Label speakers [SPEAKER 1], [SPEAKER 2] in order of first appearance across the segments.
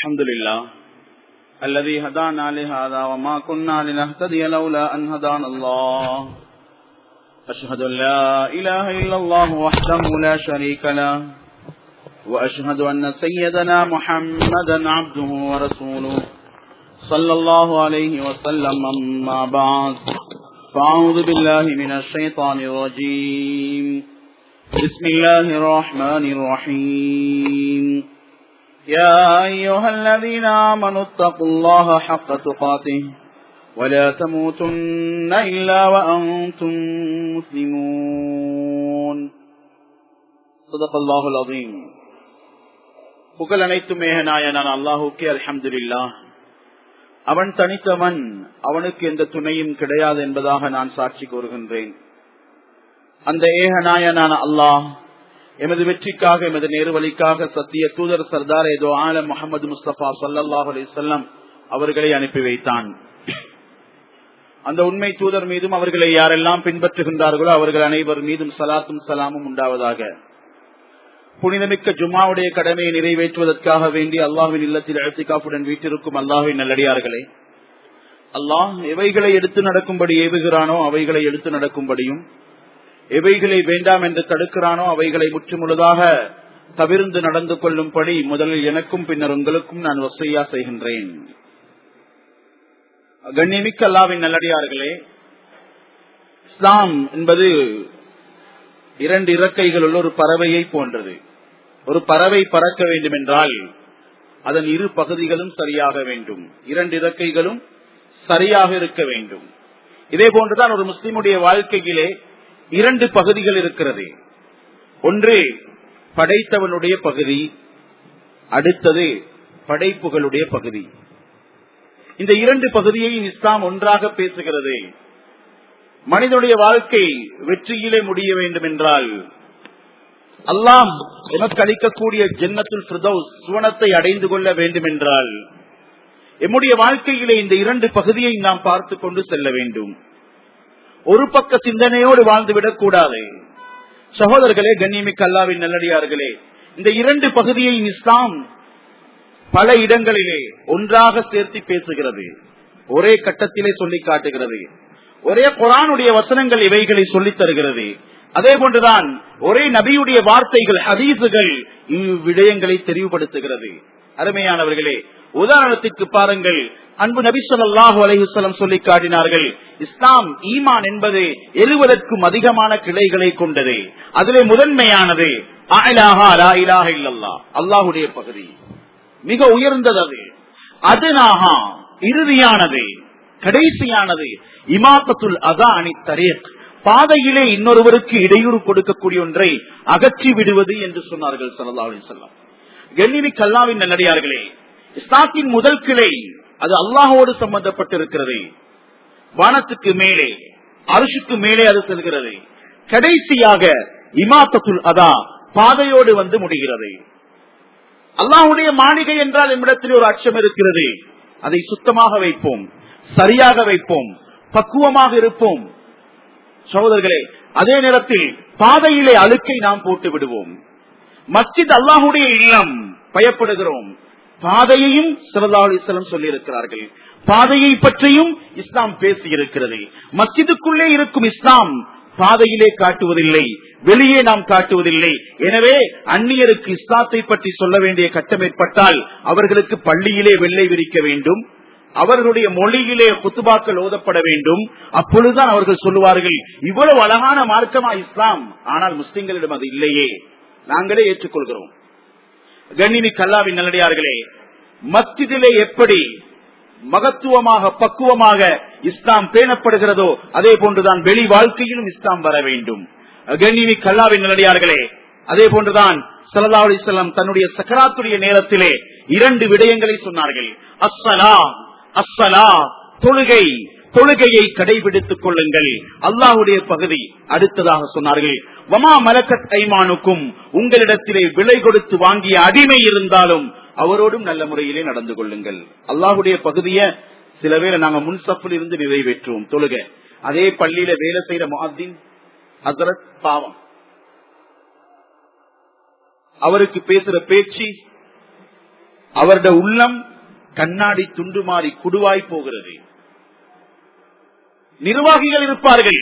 [SPEAKER 1] الحمد لله الذي هدانا لهذا وما كنا لنهتدي لولا أن هدانا الله أشهد أن لا إله إلا الله وحده لا شريك له وأشهد أن سيدنا محمدا عبده ورسوله صلى الله عليه وسلم أما بعد فأعوذ بالله من الشيطان الرجيم بسم الله الرحمن الرحيم يا أيها الذين آمنوا اتقوا الله حق تقاته ولا تموتن إلا وأنتم مسلمون صدق الله العظيم புகழ் அனைத்தும் மேகனாய நான் அல்லாஹுக்கே அல்ஹம்துலில்லா அவன் தனித்தவன் அவனுக்கு எந்த துணையும் கிடையாது என்பதாக நான் சாட்சி கூறுகின்றேன் அந்த ஏகநாயனான அல்லாஹ் எமது வெற்றிக்காக எமது நேர்வழிக்காக சத்திய தூதர் சர்தார் ஏதோ ஆலம் முகமது முஸ்தபா சல்லாஹ் அலிசல்லாம் அவர்களை அனுப்பி வைத்தான் அந்த உண்மை தூதர் மீதும் அவர்களை யாரெல்லாம் பின்பற்றுகின்றார்களோ அவர்கள் அனைவர் மீதும் சலாத்தும் சலாமும் உண்டாவதாக புனிதமிக்க ஜும்மாவுடைய கடமையை நிறைவேற்றுவதற்காக வேண்டி அல்லாஹின் இல்லத்தில் அழுத்திகாப்புடன் வீட்டிருக்கும் அல்லாஹின் நல்லடியார்களே அல்லாஹ் எவைகளை எடுத்து நடக்கும்படி ஏவுகிறானோ அவைகளை எடுத்து நடக்கும்படியும் எவைகளை வேண்டாம் என்று தடுக்கிறானோ அவைகளை முற்றுமுழுதாக தவிர்ந்து நடந்து கொள்ளும்படி முதலில் எனக்கும் பின்னர் உங்களுக்கும் நான் வசையா செய்கின்றேன் கண்ணியமிக்க அல்லாவின் நல்லடியார்களே இஸ்லாம் என்பது இரண்டு இறக்கைகள் ஒரு பறவையை போன்றது ஒரு பறவை பறக்க வேண்டும் என்றால் அதன் இரு பகுதிகளும் சரியாக வேண்டும் இரண்டு இறக்கைகளும் சரியாக இருக்க வேண்டும் இதே போன்றுதான் ஒரு முஸ்லிமுடைய வாழ்க்கையிலே இரண்டு பகுதிகள் இருக்கிறது ஒன்று படைத்தவனுடைய பகுதி அடுத்தது படைப்புகளுடைய பகுதி இந்த இரண்டு பகுதியை இஸ்லாம் ஒன்றாக பேசுகிறது மனிதனுடைய வாழ்க்கை வெற்றியிலே முடிய வேண்டும் என்றால் அல்லாம் எமக்கு அளிக்கக்கூடிய ஜென்னத்துல் பிரதோஸ் சுவனத்தை அடைந்து கொள்ள வேண்டும் என்றால் எம்முடைய வாழ்க்கையிலே இந்த இரண்டு பகுதியை நாம் பார்த்து கொண்டு செல்ல வேண்டும் ஒரு பக்க சிந்தனையோடு வாழ்ந்துவிடக் கூடாது சகோதரர்களே கண்ணியமிக்க அல்லாவின் நல்லடியார்களே இந்த இரண்டு பகுதியை இஸ்லாம் பல இடங்களிலே ஒன்றாக சேர்த்து பேசுகிறது ஒரே கட்டத்திலே சொல்லி காட்டுகிறது ஒரே குரானுடைய வசனங்கள் இவைகளை சொல்லித் தருகிறது அதே போன்றுதான் ஒரே நபியுடைய வார்த்தைகள் ஹதீசுகள் இவ்விடயங்களை தெளிவுபடுத்துகிறது அருமையானவர்களே உதாரணத்திற்கு பாருங்கள் அன்பு நபி சொல்லாஹு அலைஹுசலம் சொல்லி காட்டினார்கள் இஸ்லாம் ஈமான் என்பது எழுவதற்கும் அதிகமான கிளைகளை கொண்டது அதிலே முதன்மையானது அல்லாஹுடைய பகுதி மிக உயர்ந்தது அது அதுனாகா இறுதியானது கடைசியானது இமாக்கத்துல் அதா அணி தரேக் பாதையிலே இன்னொருவருக்கு இடையூறு கொடுக்கக்கூடிய ஒன்றை அகற்றி விடுவது என்று சொன்னார்கள் சல்லா அலி சொல்லாம் கெல்லினி கல்லாவின் நல்லடியார்களே இஸ்லாத்தின் முதல் கிளை அது அல்லாஹோடு சம்பந்தப்பட்டிருக்கிறது வானத்துக்கு மேலே அரிசுக்கு மேலே அது செல்கிறது கடைசியாக இமாத்தத்துல் அதா பாதையோடு வந்து முடிகிறது அல்லாஹுடைய மாளிகை என்றால் நம்மிடத்தில் ஒரு அச்சம் இருக்கிறது அதை சுத்தமாக வைப்போம் சரியாக வைப்போம் பக்குவமாக இருப்போம் சகோதரர்களே அதே நேரத்தில் பாதையிலே அழுக்கை நாம் போட்டு விடுவோம் மஸ்ஜித் அல்லாஹுடைய இல்லம் பயப்படுகிறோம் பாதையையும் சிறதா அலிஸ்லம் சொல்லி இருக்கிறார்கள் பாதையை பற்றியும் இஸ்லாம் பேசி இருக்கிறது மஸ்ஜிதுக்குள்ளே இருக்கும் இஸ்லாம் பாதையிலே காட்டுவதில்லை வெளியே நாம் காட்டுவதில்லை எனவே அந்நியருக்கு இஸ்லாத்தை பற்றி சொல்ல வேண்டிய கட்டம் ஏற்பட்டால் அவர்களுக்கு பள்ளியிலே வெள்ளை விரிக்க வேண்டும் அவர்களுடைய மொழியிலே குத்துபாக்கள் ஓதப்பட வேண்டும் அப்பொழுதுதான் அவர்கள் சொல்லுவார்கள் இவ்வளவு அழகான மார்க்கமா இஸ்லாம் ஆனால் முஸ்லிம்களிடம் அது இல்லையே நாங்களே ஏற்றுக்கொள்கிறோம் கண்ணினி கல்லாவின் நல்லடியார்களே மஸ்ஜிதிலே எப்படி மகத்துவமாக பக்குவமாக இஸ்லாம் பேணப்படுகிறதோ அதே போன்றுதான் வெளி வாழ்க்கையிலும் இஸ்லாம் வர வேண்டும் கண்ணினி கல்லாவின் நல்லடியார்களே அதே போன்றுதான் சல்லா அலிஸ்லாம் தன்னுடைய சக்கராத்துடைய நேரத்திலே இரண்டு விடயங்களை சொன்னார்கள் அஸ்ஸலா அஸ்ஸலா தொழுகை தொழுகையை கடைபிடித்துக் கொள்ளுங்கள் அல்லாஹுடைய பகுதி அடுத்ததாக சொன்னார்கள் வமா மலக்கத் ஐமானுக்கும் உங்களிடத்திலே விலை கொடுத்து வாங்கிய அடிமை இருந்தாலும் அவரோடும் நல்ல முறையிலே நடந்து கொள்ளுங்கள் அல்லாஹுடைய பகுதிய சில பேரை நாங்க முன்சப்பில் இருந்து நிறைவேற்றுவோம் தொழுக அதே பள்ளியில வேலை செய்யற மாதின் ஹசரத் பாவம் அவருக்கு பேசுற பேச்சு அவருடைய உள்ளம் கண்ணாடி துண்டு மாறி குடுவாய் போகிறது நிர்வாகிகள் இருப்பார்கள்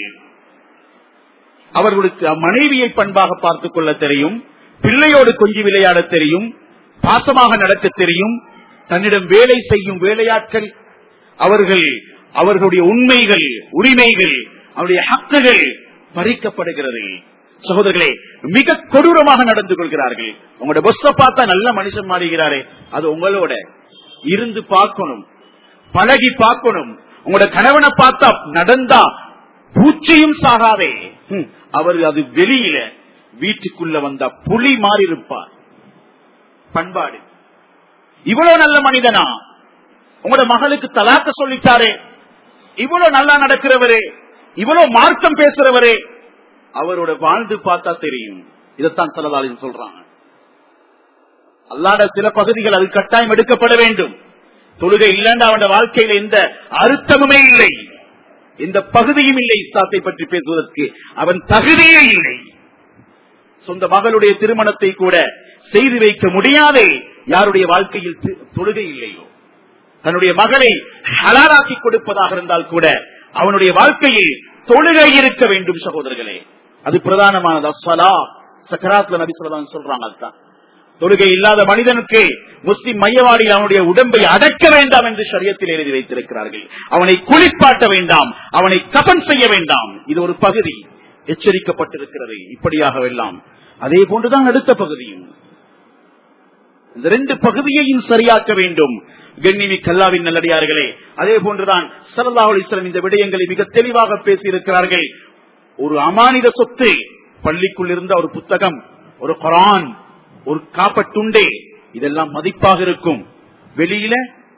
[SPEAKER 1] அவர்களுக்கு மனைவியை பண்பாக பார்த்துக் கொள்ள தெரியும் பிள்ளையோடு கொஞ்சி விளையாட தெரியும் பாசமாக நடக்க தெரியும் தன்னிடம் வேலை செய்யும் வேலையாட்கள் அவர்கள் அவர்களுடைய உண்மைகள் உரிமைகள் அவருடைய ஹக்குகள் பறிக்கப்படுகிறது சகோதரர்களே மிக கொடூரமாக நடந்து கொள்கிறார்கள் உங்களோட பொஸ்ஸ பார்த்தா நல்ல மனுஷன் மாறுகிறாரே அது உங்களோட இருந்து பார்க்கணும் பழகி பார்க்கணும் உங்களோட கணவனை பார்த்தா நடந்தா பூச்சியும் சாகாதே ஹம், அவர் அது வெளியில வீட்டுக்குள்ள வந்தா புலி மாறி இருப்பார் பண்பாடு இவ்வளவு நல்ல மனிதனா உங்களோட மகளுக்கு தலாக்க சொல்லிட்டாரே இவ்வளவு நல்லா நடக்கிறவரே இவ்வளவு மார்க்கம் பேசுறவரே அவரோட வாழ்ந்து பார்த்தா தெரியும் இதைத்தான் சலதாலின் சொல்றாங்க அல்லாத சில பகுதிகள் அது கட்டாயம் எடுக்கப்பட வேண்டும் தொழுகை இல்லைன்னா அவன் வாழ்க்கையில எந்த அர்த்தமுமே இல்லை எந்த பகுதியும் இல்லை இஸ்லாத்தை பற்றி பேசுவதற்கு அவன் தகுதியே இல்லை சொந்த மகளுடைய திருமணத்தை கூட செய்து வைக்க முடியாதே யாருடைய வாழ்க்கையில் தி- தொழுகை இல்லையோ தன்னுடைய மகளை ஹலாலாக்கி கொடுப்பதாக இருந்தால் கூட அவனுடைய வாழ்க்கையில் தொழுகை இருக்க வேண்டும் சகோதரர்களே அது பிரதானமானது அஸ்ஸலா சக்கராத்ல நபி சொல்லலாம் சொல்றாங்க அதுதான் தொழுகை இல்லாத மனிதனுக்கு முஸ்லிம் மையவாடியில் அவனுடைய உடம்பை அடக்க வேண்டாம் என்று சரியத்தில் எழுதி வைத்திருக்கிறார்கள் அவனை குளிப்பாட்ட வேண்டாம் அவனை கபன் செய்ய வேண்டாம் இது ஒரு பகுதி எச்சரிக்கப்பட்டிருக்கிறது இப்படியாகவெல்லாம் அதே போன்றுதான் அடுத்த பகுதியும் இந்த ரெண்டு பகுதியையும் சரியாக்க வேண்டும் கண்ணிமி கல்லாவின் நல்லடியார்களே அதே போன்றுதான் சல்லா அலிஸ்லாம் இந்த விடயங்களை மிக தெளிவாக பேசியிருக்கிறார்கள் ஒரு அமானித சொத்து பள்ளிக்குள் இருந்த ஒரு புத்தகம் ஒரு குரான் ஒரு காப்பட்டுண்டே இதெல்லாம் மதிப்பாக இருக்கும் வெளியில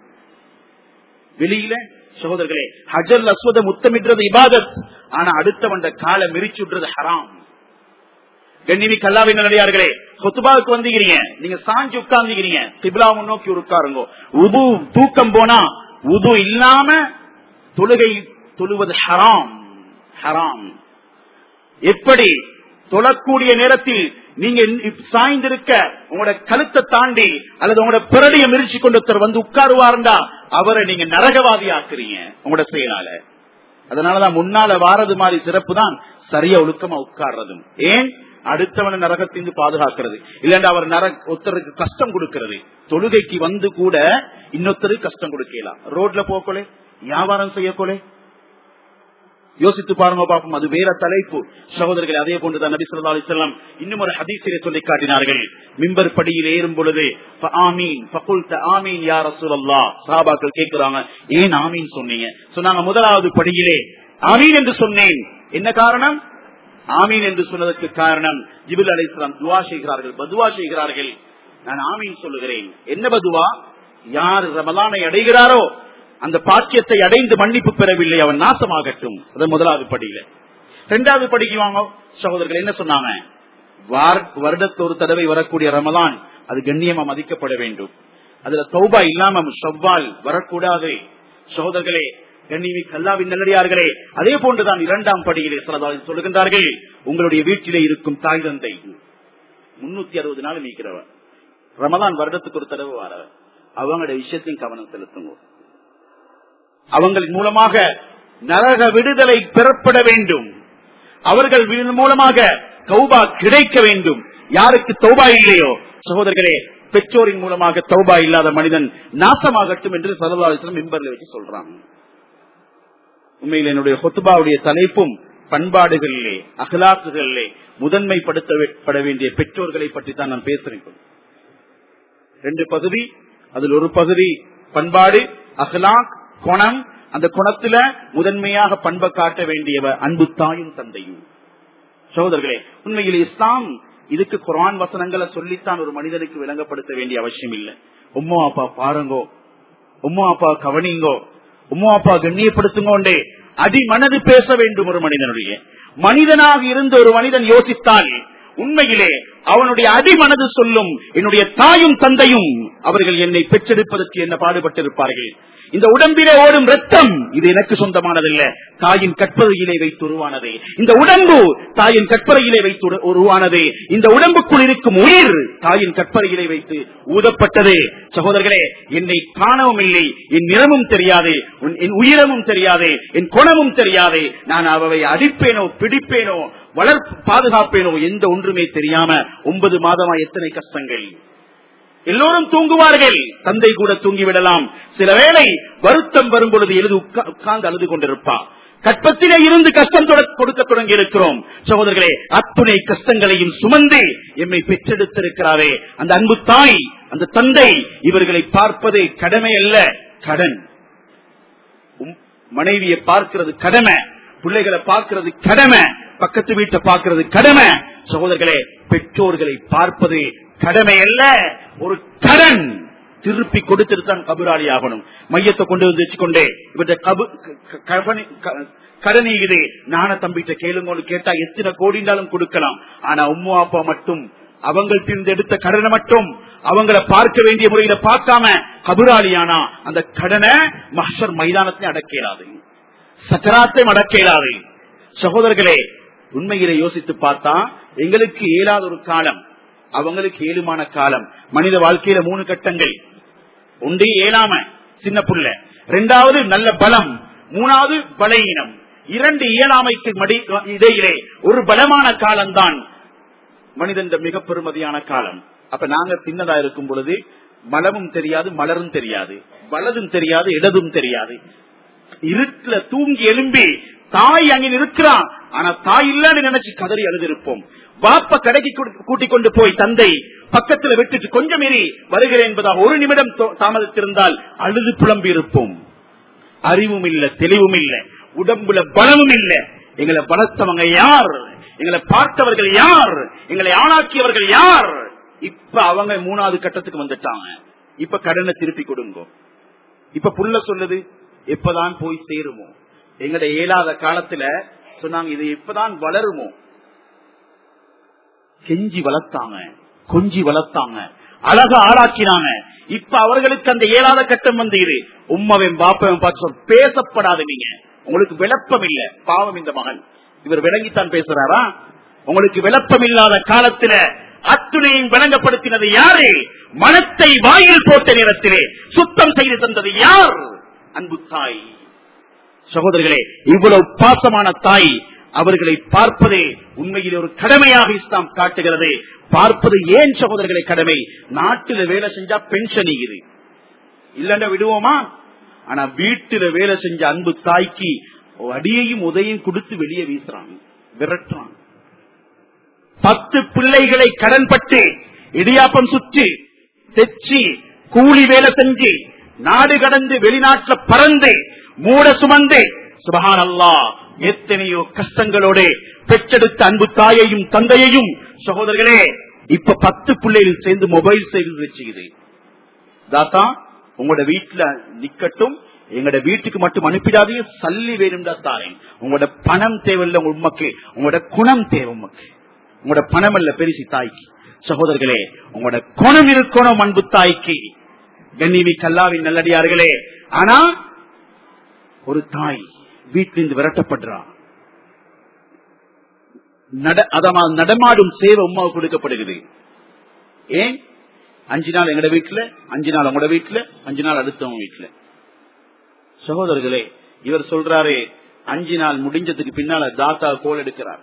[SPEAKER 1] வெளியில சகோதரர்களே ஹஜர் அஸ்வத முத்தமிடுறது இபாதத் ஆனா அடுத்தவண்ட காலை மிரிச்சு விடுறது ஹராம் கண்ணிமி கல்லாவின் நிலையார்களே கொத்துபாவுக்கு வந்துக்கிறீங்க நீங்க சாஞ்சு உட்கார்ந்துக்கிறீங்க திபிலா முன்னோக்கி உட்காருங்க உது தூக்கம் போனா உது இல்லாம தொழுகை தொழுவது ஹராம் ஹராம் எப்படி தொழக்கூடிய நேரத்தில் நீங்க சாய்ந்திருக்க உங்களோட கழுத்தை தாண்டி அல்லது உங்களோட பிறடியை மிரிச்சு கொண்டு ஒருத்தர் வந்து உட்காருவாருண்டா அவரை நீங்க நரகவாதி ஆக்குறீங்க உங்களோட செயலால அதனாலதான் முன்னால வாரது மாதிரி சிறப்பு தான் சரியா ஒழுக்கமா உட்கார்றதும் ஏன் அடுத்தவனை நரகத்திலிருந்து பாதுகாக்கிறது இல்லன்னா அவர் நர ஒருத்தருக்கு கஷ்டம் கொடுக்கிறது தொழுகைக்கு வந்து கூட இன்னொருத்தருக்கு கஷ்டம் கொடுக்கலாம் ரோட்ல போக்கொலே வியாபாரம் செய்யக்கொலே யோசித்து பாருங்க பாப்போம் அது வேற தலைப்பு சகோதரர்கள் அதே போன்றுதான் நபி சொல்லா அலிசல்லாம் இன்னும் ஒரு ஹதீசிலே சொல்லி காட்டினார்கள் மிம்பர் படியில் ஏறும் பொழுது "ஃப ஆமீன் ஃபகுல்த ஆமீன் யா ரசூலல்லாஹ்." சஹாபாக்கள் கேட்கிறாங்க ஏன் ஆமீன் சொன்னீங்க சொன்னாங்க முதலாவது படியிலே ஆமீன் என்று சொன்னேன் என்ன காரணம் ஆமீன் என்று சொன்னதற்கு காரணம் ஜிபுல் அலி இஸ்லாம் துவா செய்கிறார்கள் பதுவா செய்கிறார்கள் நான் ஆமீன் சொல்லுகிறேன் என்ன பதுவா யார் ரமலானை அடைகிறாரோ அந்த பாக்கியத்தை அடைந்து மன்னிப்பு பெறவில்லை அவன் நாசமாகட்டும் அது முதலாவது படியில இரண்டாவது படிக்கு வாங்க சகோதரர்கள் என்ன சொன்னாங்க வார- வருடத்து ஒரு தடவை வரக்கூடிய ரமலான் அது கண்ணியமா மதிக்கப்பட வேண்டும் அதுல தௌபா இல்லாம செவ்வால் வரக்கூடாது சகோதரர்களே கண்ணியமி கல்லாவின் நல்லடியார்களே அதே போன்றுதான் இரண்டாம் படியிலே சிலதால் சொல்லுகின்றார்கள் உங்களுடைய வீட்டிலே இருக்கும் தாய் தந்தை முன்னூத்தி அறுபது நாள் நீக்கிறவர் ரமலான் வருடத்துக்கு ஒரு தடவை வரவர் அவங்களுடைய விஷயத்தையும் கவனம் செலுத்துங்க அவங்கள் மூலமாக நரக விடுதலை பெறப்பட வேண்டும் அவர்கள் வி- மூலமாக தௌபா கிடைக்க வேண்டும் யாருக்கு தௌபா இல்லையோ சகோதரர்களே பெற்றோரின் மூலமாக தௌபா இல்லாத மனிதன் நாசமாகட்டும் என்று சரதாலிசனம் மெம்பர்ல வச்சு சொல்றாங்க உண்மையில் என்னுடைய ஹொத்துபாவுடைய தலைப்பும் பண்பாடுகளிலே அகலாக்குகளிலே முதன்மைப்படுத்தப்பட வேண்டிய பெற்றோர்களை பற்றி தான் நான் பேசுறேன் ரெண்டு பகுதி அதில் ஒரு பகுதி பண்பாடு அகலாக் குணம் அந்த குணத்துல முதன்மையாக பண்பை காட்ட வேண்டியவ அன்பு தாயும் தந்தையும் சகோதரர்களே உண்மையில் இஸ்லாம் இதுக்கு குரான் வசனங்களை சொல்லித்தான் ஒரு மனிதனுக்கு விளங்கப்படுத்த வேண்டிய அவசியம் இல்லை உம்மோ அப்பா பாருங்கோ உம்மோ அப்பா கவனிங்கோ உம்மோ அப்பா கண்ணியப்படுத்துங்கோண்டே அடி மனது பேச வேண்டும் ஒரு மனிதனுடைய மனிதனாக இருந்து ஒரு மனிதன் யோசித்தால் உண்மையிலே அவனுடைய அடிமனது சொல்லும் என்னுடைய தாயும் தந்தையும் அவர்கள் என்னை பெற்றெடுப்பதற்கு என்ன பாடுபட்டிருப்பார்கள் இந்த உடம்பிலே ஓடும் ரத்தம் இது எனக்கு சொந்தமானதல்ல தாயின் கற்பறையிலே வைத்து உருவானது இந்த உடம்பு தாயின் கற்பறையிலே வைத்து உரு- உருவானது இந்த உடம்புக்குள் இருக்கும் உயிர் தாயின் கற்பறையிலே வைத்து ஊதப்பட்டது சகோதரர்களே என்னை காணவும் இல்லை என் நிறமும் தெரியாது உன்- என் உயிரமும் தெரியாது என் குணமும் தெரியாது நான் அவை அடிப்பேனோ பிடிப்பேனோ வளர் பாதுகாப்பேனோ எந்த ஒன்றுமே தெரியாம ஒன்பது மாதமா எத்தனை கஷ்டங்கள் எல்லோரும் தூங்குவார்கள் தந்தை கூட தூங்கிவிடலாம் சில வேளை வருத்தம் வரும் பொழுது எழுது உட்கா- உட்கார்ந்து அழுது கொண்டிருப்பா கற்பத்திலே இருந்து கஷ்டம் தொட- கொடுக்க தொடங்கி இருக்கிறோம் சகோதரர்களே அத்துணை கஷ்டங்களையும் சுமந்து எம்மை பெற்றெடுத்திருக்கிறாரே அந்த அன்பு தாய் அந்த தந்தை இவர்களை பார்ப்பது கடமை அல்ல கடன் உம் மனைவியை பார்க்கிறது கடமை பிள்ளைகளை பார்க்கிறது கடமை பக்கத்து வீட்டை பார்க்கிறது கடமை சகோதரர்களே பெற்றோர்களை பார்ப்பது கடமை அல்ல ஒரு கடன் திருப்பி கொடுத்துட்டு தான் கபுராளி ஆகணும் மையத்தை கொண்டு வந்து வச்சுக்கொண்டே இவற்றை கபு க- கபனி- க- கடனி இது நான தம்பிட்ட கேளுங்க கேட்டா எத்தனை கோடிண்டாலும் கொடுக்கலாம் ஆனா உம்மா அப்பா மட்டும் அவங்கள்ட்ட எடுத்த கடனை மட்டும் அவங்கள பார்க்க வேண்டிய முறையில பார்க்காம கபுராளியானா அந்த கடனை மஹர் மைதானத்தை அடக்கிறாது சக்கராத்தை அடக்கிறாது சகோதரர்களே உண்மையிலே யோசித்து பார்த்தா எங்களுக்கு இயலாத ஒரு காலம் அவங்களுக்கு ஏழுமான காலம் மனித வாழ்க்கையில மூணு கட்டங்கள் ஒன்றே ஏழாம சின்ன புள்ள இரண்டாவது நல்ல பலம் மூணாவது பலவீனம் இரண்டு இயலாமைக்கு மடி இடையிலே ஒரு பலமான காலம்தான் மனிதன் மிக பெருமதியான காலம் அப்ப நாங்க சின்னதா இருக்கும் பொழுது மலமும் தெரியாது மலரும் தெரியாது வலதும் தெரியாது இடதும் தெரியாது இருட்டுல தூங்கி எழும்பி தாய் அங்கே இருக்கிறான் ஆனா தாய் இல்லன்னு நினைச்சு கதறி அழுதிருப்போம் பாப்ப கடைக்கு கூ- கூட்டிக் கொண்டு போய் தந்தை பக்கத்துல விட்டுட்டு கொஞ்சம் மீறி வருகிறேன் என்பதாக ஒரு நிமிடம் தோ- தாமதித்திருந்தால் அழுது புலம்பி இருப்போம் அறிவும் இல்ல தெளிவும் இல்ல உடம்புல பலமும் இல்ல எங்களை பலத்தவங்க யார் எங்களை பார்த்தவர்கள் யார் எங்களை ஆளாக்கியவர்கள் யார் இப்ப அவங்க மூணாவது கட்டத்துக்கு வந்துட்டாங்க இப்ப கடனை திருப்பி கொடுங்க இப்ப புள்ள சொல்லுது எப்பதான் போய் சேருமோ எங்கட இயலாத காலத்துல சொன்னாங்க இது எப்பதான் வளருமோ கெஞ்சி வளர்த்தாங்க கொஞ்சி வளர்த்தாங்க அழகா ஆளாக்கினாங்க இப்ப அவர்களுக்கு அந்த இயலாத கட்டம் வந்து இது உம்மவன் பாப்பவன் பார்த்து சொல், பேசப்படாது நீங்க உங்களுக்கு விளப்பம் இல்ல பாவம் இந்த மகன் இவர் விளங்கித்தான் பேசுறாரா உங்களுக்கு விளப்பம் இல்லாத காலத்துல அத்துணையும் விளங்கப்படுத்தினது யாரு மனத்தை வாயில் போட்ட நேரத்திலே சுத்தம் செய்து தந்தது யார் அன்பு தாய் சகோதரர்களே இவ்வளவு பாசமான தாய் அவர்களை பார்ப்பதே உண்மையில் ஒரு கடமையாக இஸ்லாம் காட்டுகிறது பார்ப்பது ஏன் சகோதரர்களை கடமை நாட்டுல வேலை செஞ்சா பென்ஷன் இது இல்லன்னா விடுவோமா ஆனா வீட்டுல வேலை செஞ்ச அன்பு தாய்க்கு அடியையும் உதையும் கொடுத்து வெளியே வீசுறாங்க விரட்டுறாங்க பத்து பிள்ளைகளை கடன்பட்டு இடியாப்பம் சுற்றி தெச்சி கூலி வேலை செஞ்சு நாடு கடந்து வெளிநாட்டுல பறந்து மூட சுமந்து சுபஹான் அல்லா எத்தனையோ கஷ்டங்களோட பெற்றெடுத்த அன்பு தாயையும் தந்தையையும் சகோதரர்களே இப்ப பத்து பிள்ளைகள் சேர்ந்து மொபைல் சேவை வச்சுக்குது தாத்தா உங்களோட வீட்டுல நிக்கட்டும் எங்களோட வீட்டுக்கு மட்டும் அனுப்பிடாதீங்க சல்லி வேணும்டா தாரேன் உங்களோட பணம் தேவையில்லை உங்க உமக்கு உங்களோட குணம் தேவை உமக்கு உங்களோட பணம் அல்ல பெருசி தாய்க்கு சகோதரர்களே உங்களோட குணம் இருக்கணும் அன்பு தாய்க்கு கண்ணிவி கல்லாவின் நல்லடியார்களே ஆனா ஒரு தாய் வீட்டிலிருந்து விரட்டப்படுறா நட- அதனால் நடமாடும் சேவை உமாவுக்கு கொடுக்கப்படுகிறது ஏன் அஞ்சு நாள் எங்கட வீட்டுல அஞ்சு நாள் உங்களோட வீட்டுல அஞ்சு நாள் அடுத்தவங்க வீட்டுல சகோதரர்களே இவர் சொல்றாரு அஞ்சு நாள் முடிஞ்சதுக்கு பின்னால தாத்தா கோல் எடுக்கிறார்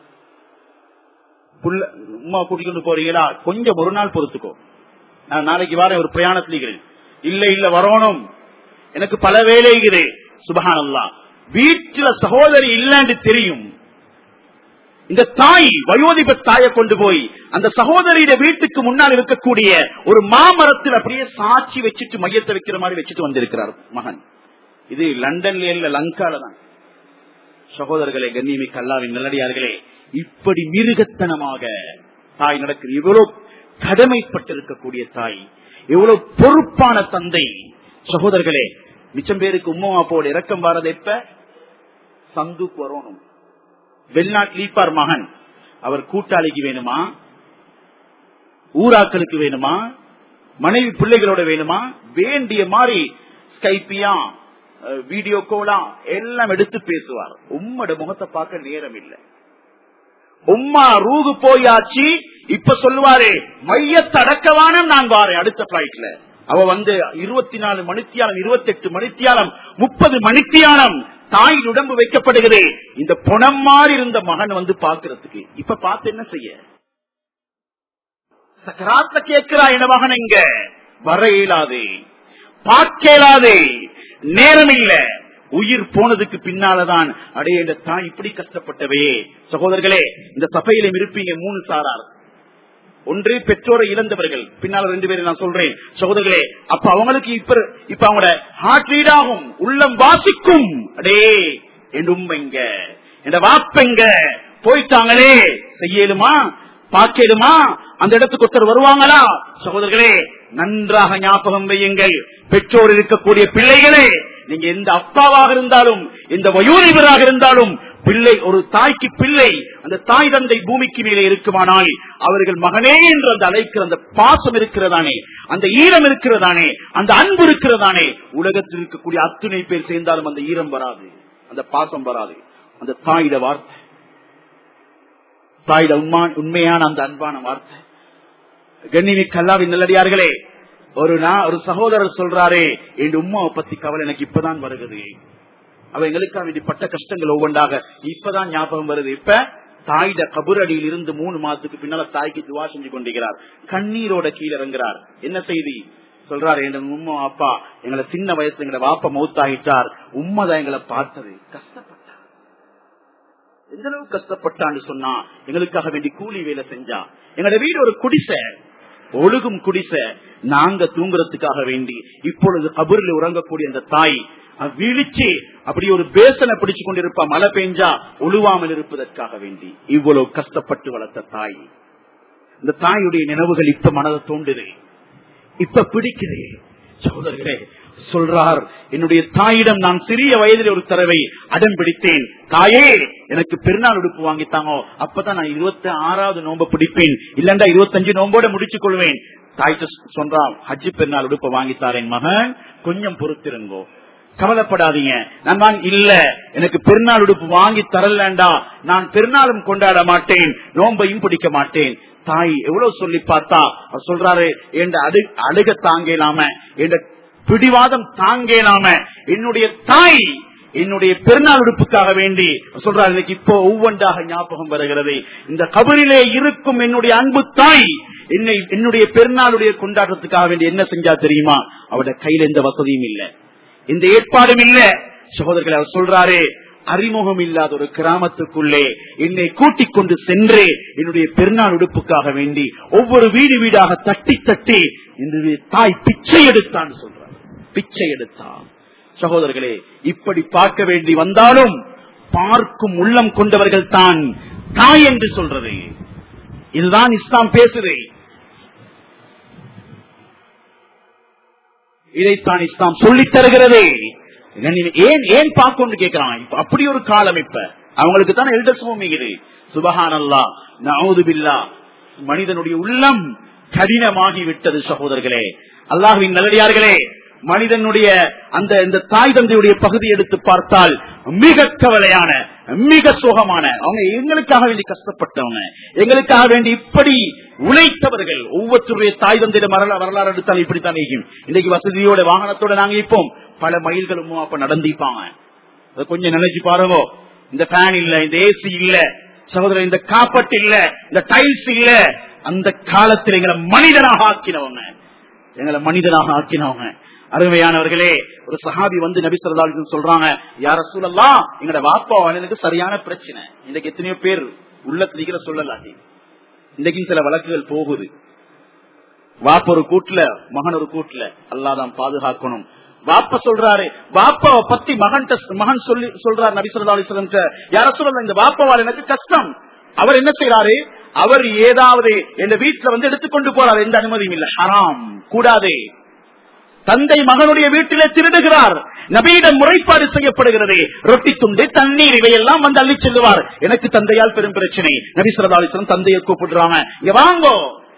[SPEAKER 1] புள்ள உமா கூட்டிக்கொண்டு போறீங்களா கொஞ்சம் ஒரு நாள் பொறுத்துக்கோ நான் நாளைக்கு வாரேன் ஒரு பிரயாணத்தில் இருக்கிறேன் இல்ல இல்ல வரணும் எனக்கு பல வேலைகிறே சுபஹானல்லா வீட்டுல சகோதரி இல்லன்னு தெரியும் இந்த தாய் வயோதிப தாயை கொண்டு போய் அந்த சகோதரியிட வீட்டுக்கு முன்னால் இருக்கக்கூடிய ஒரு மாமரத்தில் அப்படியே சாட்சி வச்சுட்டு மையத்தை வைக்கிற மாதிரி வச்சுட்டு வந்திருக்கிறார் மகன் இது லண்டன்ல இல்ல லங்கால தான் சகோதரர்களே கண்ணியமிக்க அல்லாவின் நல்லடியார்களே இப்படி மிருகத்தனமாக தாய் நடக்குது இவ்வளவு கடமைப்பட்டிருக்கக்கூடிய தாய் எவ்வளவு பொறுப்பான தந்தை சகோதரர்களே மிச்சம் பேருக்கு உம்மா அப்பாவோட இறக்கம் வாரது எப்ப சந்துக்கு வரணும் வெளிநாட்டில் ஈப்பார் மகன் அவர் கூட்டாளிக்கு வேணுமா ஊராக்களுக்கு வேணுமா மனைவி பிள்ளைகளோட வேணுமா வேண்டிய மாதிரி ஸ்கைப்பியா அஹ், வீடியோ கோலா எல்லாம் எடுத்து பேசுவார் உம்மோட முகத்தை பார்க்க நேரம் இல்லை உம்மா ரூகு போயாச்சு இப்ப சொல்லுவாரு மையத்தை அடக்கவான நான் வாரேன் அடுத்த பிளைட்ல அவ வந்து இருபத்தி நாலு மணித்தியாலம் இருபத்தி எட்டு மணித்தியாலம் முப்பது மணித்தியாலம் தாயின் உடம்பு வைக்கப்படுகிறது இந்த புனம் மாதிரி இருந்த மகன் வந்து பாக்குறதுக்கு இப்ப பார்த்து என்ன செய்ய சக்கராத்த கேட்கிறா என மகன் இங்க வர இயலாது பார்க்க இயலாது நேரம் இல்ல உயிர் போனதுக்கு பின்னாலதான் அடைய இந்த தாய் இப்படி கஷ்டப்பட்டவே சகோதரர்களே இந்த சபையிலும் இருப்பீங்க மூணு சாரார் ஒன்று பெற்றோரை இழந்தவர்கள் பின்னால ரெண்டு பேரும் நான் சொல்றேன் சகோதரர்களே அப்ப அவங்களுக்கு இப்ப இப்ப அவங்களோட ஹார்ட் ரீட் ஆகும் உள்ளம் வாசிக்கும் அடே என் உண்மைங்க என் வாப்பெங்க போயிட்டாங்களே செய்யலுமா பார்க்கலுமா அந்த இடத்துக்கு ஒருத்தர் வருவாங்களா சகோதரர்களே நன்றாக ஞாபகம் வையுங்கள் பெற்றோர் இருக்கக்கூடிய பிள்ளைகளே நீங்க எந்த அப்பாவாக இருந்தாலும் எந்த வயோதிபராக இருந்தாலும் பிள்ளை ஒரு தாய்க்கு பிள்ளை அந்த தாய் தந்தை பூமிக்கு மேலே இருக்குமானால் அவர்கள் மகனே என்று அந்த அழைக்கிற அந்த பாசம் இருக்கிறதானே அந்த ஈரம் இருக்கிறதானே அந்த அன்பு இருக்கிறதானே உலகத்தில் இருக்கக்கூடிய அத்துணை பேர் சேர்ந்தாலும் அந்த ஈரம் வராது அந்த பாசம் வராது அந்த தாயிட வார்த்தை தாயிட உண்மா- உண்மையான அந்த அன்பான வார்த்தை கண்ணிமி கல்லாவின் நல்லடியார்களே ஒரு நான் ஒரு சகோதரர் சொல்றாரே என் உம்மாவை பத்தி கவலை எனக்கு இப்பதான் வருகிறது அவ எங்களுக்காக வேண்டி பட்ட கஷ்டங்கள் ஒவ்வொன்றாக இப்பதான் ஞாபகம் வருது இப்ப தாயிட கபுரடியில் இருந்து மூணு மாதத்துக்கு பின்னால தாய்க்கு துவா செஞ்சு கொண்டிருக்கிறார் கண்ணீரோட கீழே இறங்குறார் என்ன செய்தி சொல்றாரு எங்க உம்மா அப்பா எங்களை சின்ன வயசுல எங்களை வாப்ப மௌத்தாகிட்டார் உண்மைதான் எங்களை பார்த்தது கஷ்டப்பட்டார் எந்த அளவுக்கு கஷ்டப்பட்டான்னு சொன்னா எங்களுக்காக வேண்டி கூலி வேலை செஞ்சா எங்களோட வீடு ஒரு குடிசை ஒழுகும் குடிசை நாங்க தூங்குறதுக்காக வேண்டி இப்பொழுது கபூரில் உறங்கக்கூடிய அந்த தாய் அவ விழிச்சு அப்படி ஒரு பேசனை பிடிச்சு கொண்டிருப்பா மழை பெஞ்சா ஒழுவாமல் இருப்பதற்காக வேண்டி இவ்வளவு கஷ்டப்பட்டு வளர்த்த தாய் இந்த தாயுடைய நினைவுகள் இப்ப மனதை தோண்டுது இப்ப பிடிக்குது சகோதரர்களே சொல்றார் என்னுடைய தாயிடம் நான் சிறிய வயதில் ஒரு தடவை அடம் பிடித்தேன் தாயே எனக்கு பெருநாள் உடுப்பு வாங்கித்தாங்கோ அப்பதான் நான் இருபத்தி ஆறாவது நோம்ப பிடிப்பேன் இல்லண்டா இருபத்தஞ்சு நோம்போட முடிச்சு கொள்வேன் தாய்க்கு சொல்றான் ஹஜ்ஜி பெருநாள் உடுப்பு வாங்கித்தாரேன் மகன் கொஞ்சம் பொறுத்திருங்கோ கவலைப்படாதீங்க நான் வாங்கி இல்ல எனக்கு பெருநாள் உடுப்பு வாங்கி தரலண்டா நான் பெருநாளும் கொண்டாட மாட்டேன் நோம்பையும் பிடிக்க மாட்டேன் தாய் எவ்வளவு சொல்லி பார்த்தா அவர் சொல்றாரு என் அழு அழுக தாங்கலாம என் பிடிவாதம் தாங்கலாம என்னுடைய தாய் என்னுடைய பெருநாள் உடுப்புக்காக வேண்டி சொல்றாரு எனக்கு இப்போ ஒவ்வொன்றாக ஞாபகம் வருகிறது இந்த கபரிலே இருக்கும் என்னுடைய அன்பு தாய் என்னை என்னுடைய பெருநாளுடைய கொண்டாட்டத்துக்காக வேண்டி என்ன செஞ்சா தெரியுமா அவருடைய கையில எந்த வசதியும் இல்லை இந்த ஏற்பாடும் இல்ல சகோதரர்கள் அவர் சொல்றாரு அறிமுகம் இல்லாத ஒரு கிராமத்துக்குள்ளே என்னை கூட்டிக் கொண்டு சென்று என்னுடைய பெருநாள் உடுப்புக்காக வேண்டி ஒவ்வொரு வீடு வீடாக தட்டி தட்டி என்னுடைய தாய் பிச்சை எடுத்தான் சொல்றார் பிச்சை எடுத்தான் சகோதரர்களே இப்படி பார்க்க வேண்டி வந்தாலும் பார்க்கும் உள்ளம் கொண்டவர்கள் தான் தாய் என்று சொல்றது இதுதான் இஸ்லாம் பேசுது இதைத்தான் இஸ்லாம் சொல்லித் தருகிறது ஏன் ஏன் பார்க்கணும்னு கேட்கிறான் இப்ப அப்படி ஒரு காலம் இப்ப அவங்களுக்கு தான் எல்டர்ஸ் பூமிக்குது சுபஹான் அல்லா நவுது பில்லா மனிதனுடைய உள்ளம் கடினமாகி விட்டது சகோதரர்களே அல்லாஹுவின் நல்லடியார்களே மனிதனுடைய அந்த இந்த தாய் தந்தையுடைய பகுதி எடுத்து பார்த்தால் மிக கவலையான மிக சுகமான அவங்க எங்களுக்காக வேண்டி கஷ்டப்பட்டவங்க எங்களுக்காக வேண்டி இப்படி உழைத்தவர்கள் ஒவ்வொருத்தருடைய தாய் தந்தையிட வரலாறு வரலாறு எடுத்தால் இப்படித்தான் இருக்கும் இன்னைக்கு வசதியோட வாகனத்தோட நாங்க இப்போம் பல மைல்களும் அப்ப நடந்திப்பாங்க அதை கொஞ்சம் நினைச்சு பாருங்க இந்த ஃபேன் இல்ல இந்த ஏசி இல்ல சகோதரர் இந்த காப்பட் இல்ல இந்த டைல்ஸ் இல்ல அந்த காலத்தில் எங்களை மனிதனாக ஆக்கினவங்க எங்களை மனிதனாக ஆக்கினவங்க அருமையானவர்களே ஒரு சஹாபி வந்து நபி சொல்லா சொல்றாங்க யார சொல்லலாம் எங்கட வாப்பா எனக்கு சரியான பிரச்சனை இன்னைக்கு எத்தனையோ பேர் உள்ளத்துல சொல்லலாட்டி இன்னைக்கும் சில வழக்குகள் போகுது வாப்ப ஒரு கூட்டுல மகன் ஒரு கூட்டுல அல்லாதான் பாதுகாக்கணும் வாப்ப சொல்றாரு வாப்பாவை பத்தி மகன் மகன் சொல்லி சொல்றாரு நபி சொல்லா அலிஸ்லம் யார சொல்லலாம் இந்த வாப்பாவால் எனக்கு கஷ்டம் அவர் என்ன செய்யறாரு அவர் ஏதாவது எந்த வீட்டுல வந்து எடுத்துக்கொண்டு போறாரு எந்த அனுமதியும் இல்ல ஹராம் கூடாதே தந்தை மகனுடைய வீட்டிலே திருடுகிறார் நபியிடம் முறைப்பாடு செய்யப்படுகிறது ரொட்டி துண்டு தண்ணீர் இவையெல்லாம் வந்து அள்ளி செல்லுவார் எனக்கு தந்தையால் பெரும் பிரச்சனை நபி சொல்லா அலிஸ்லம் தந்தையை கூப்பிடுறாங்க இங்க வாங்கோ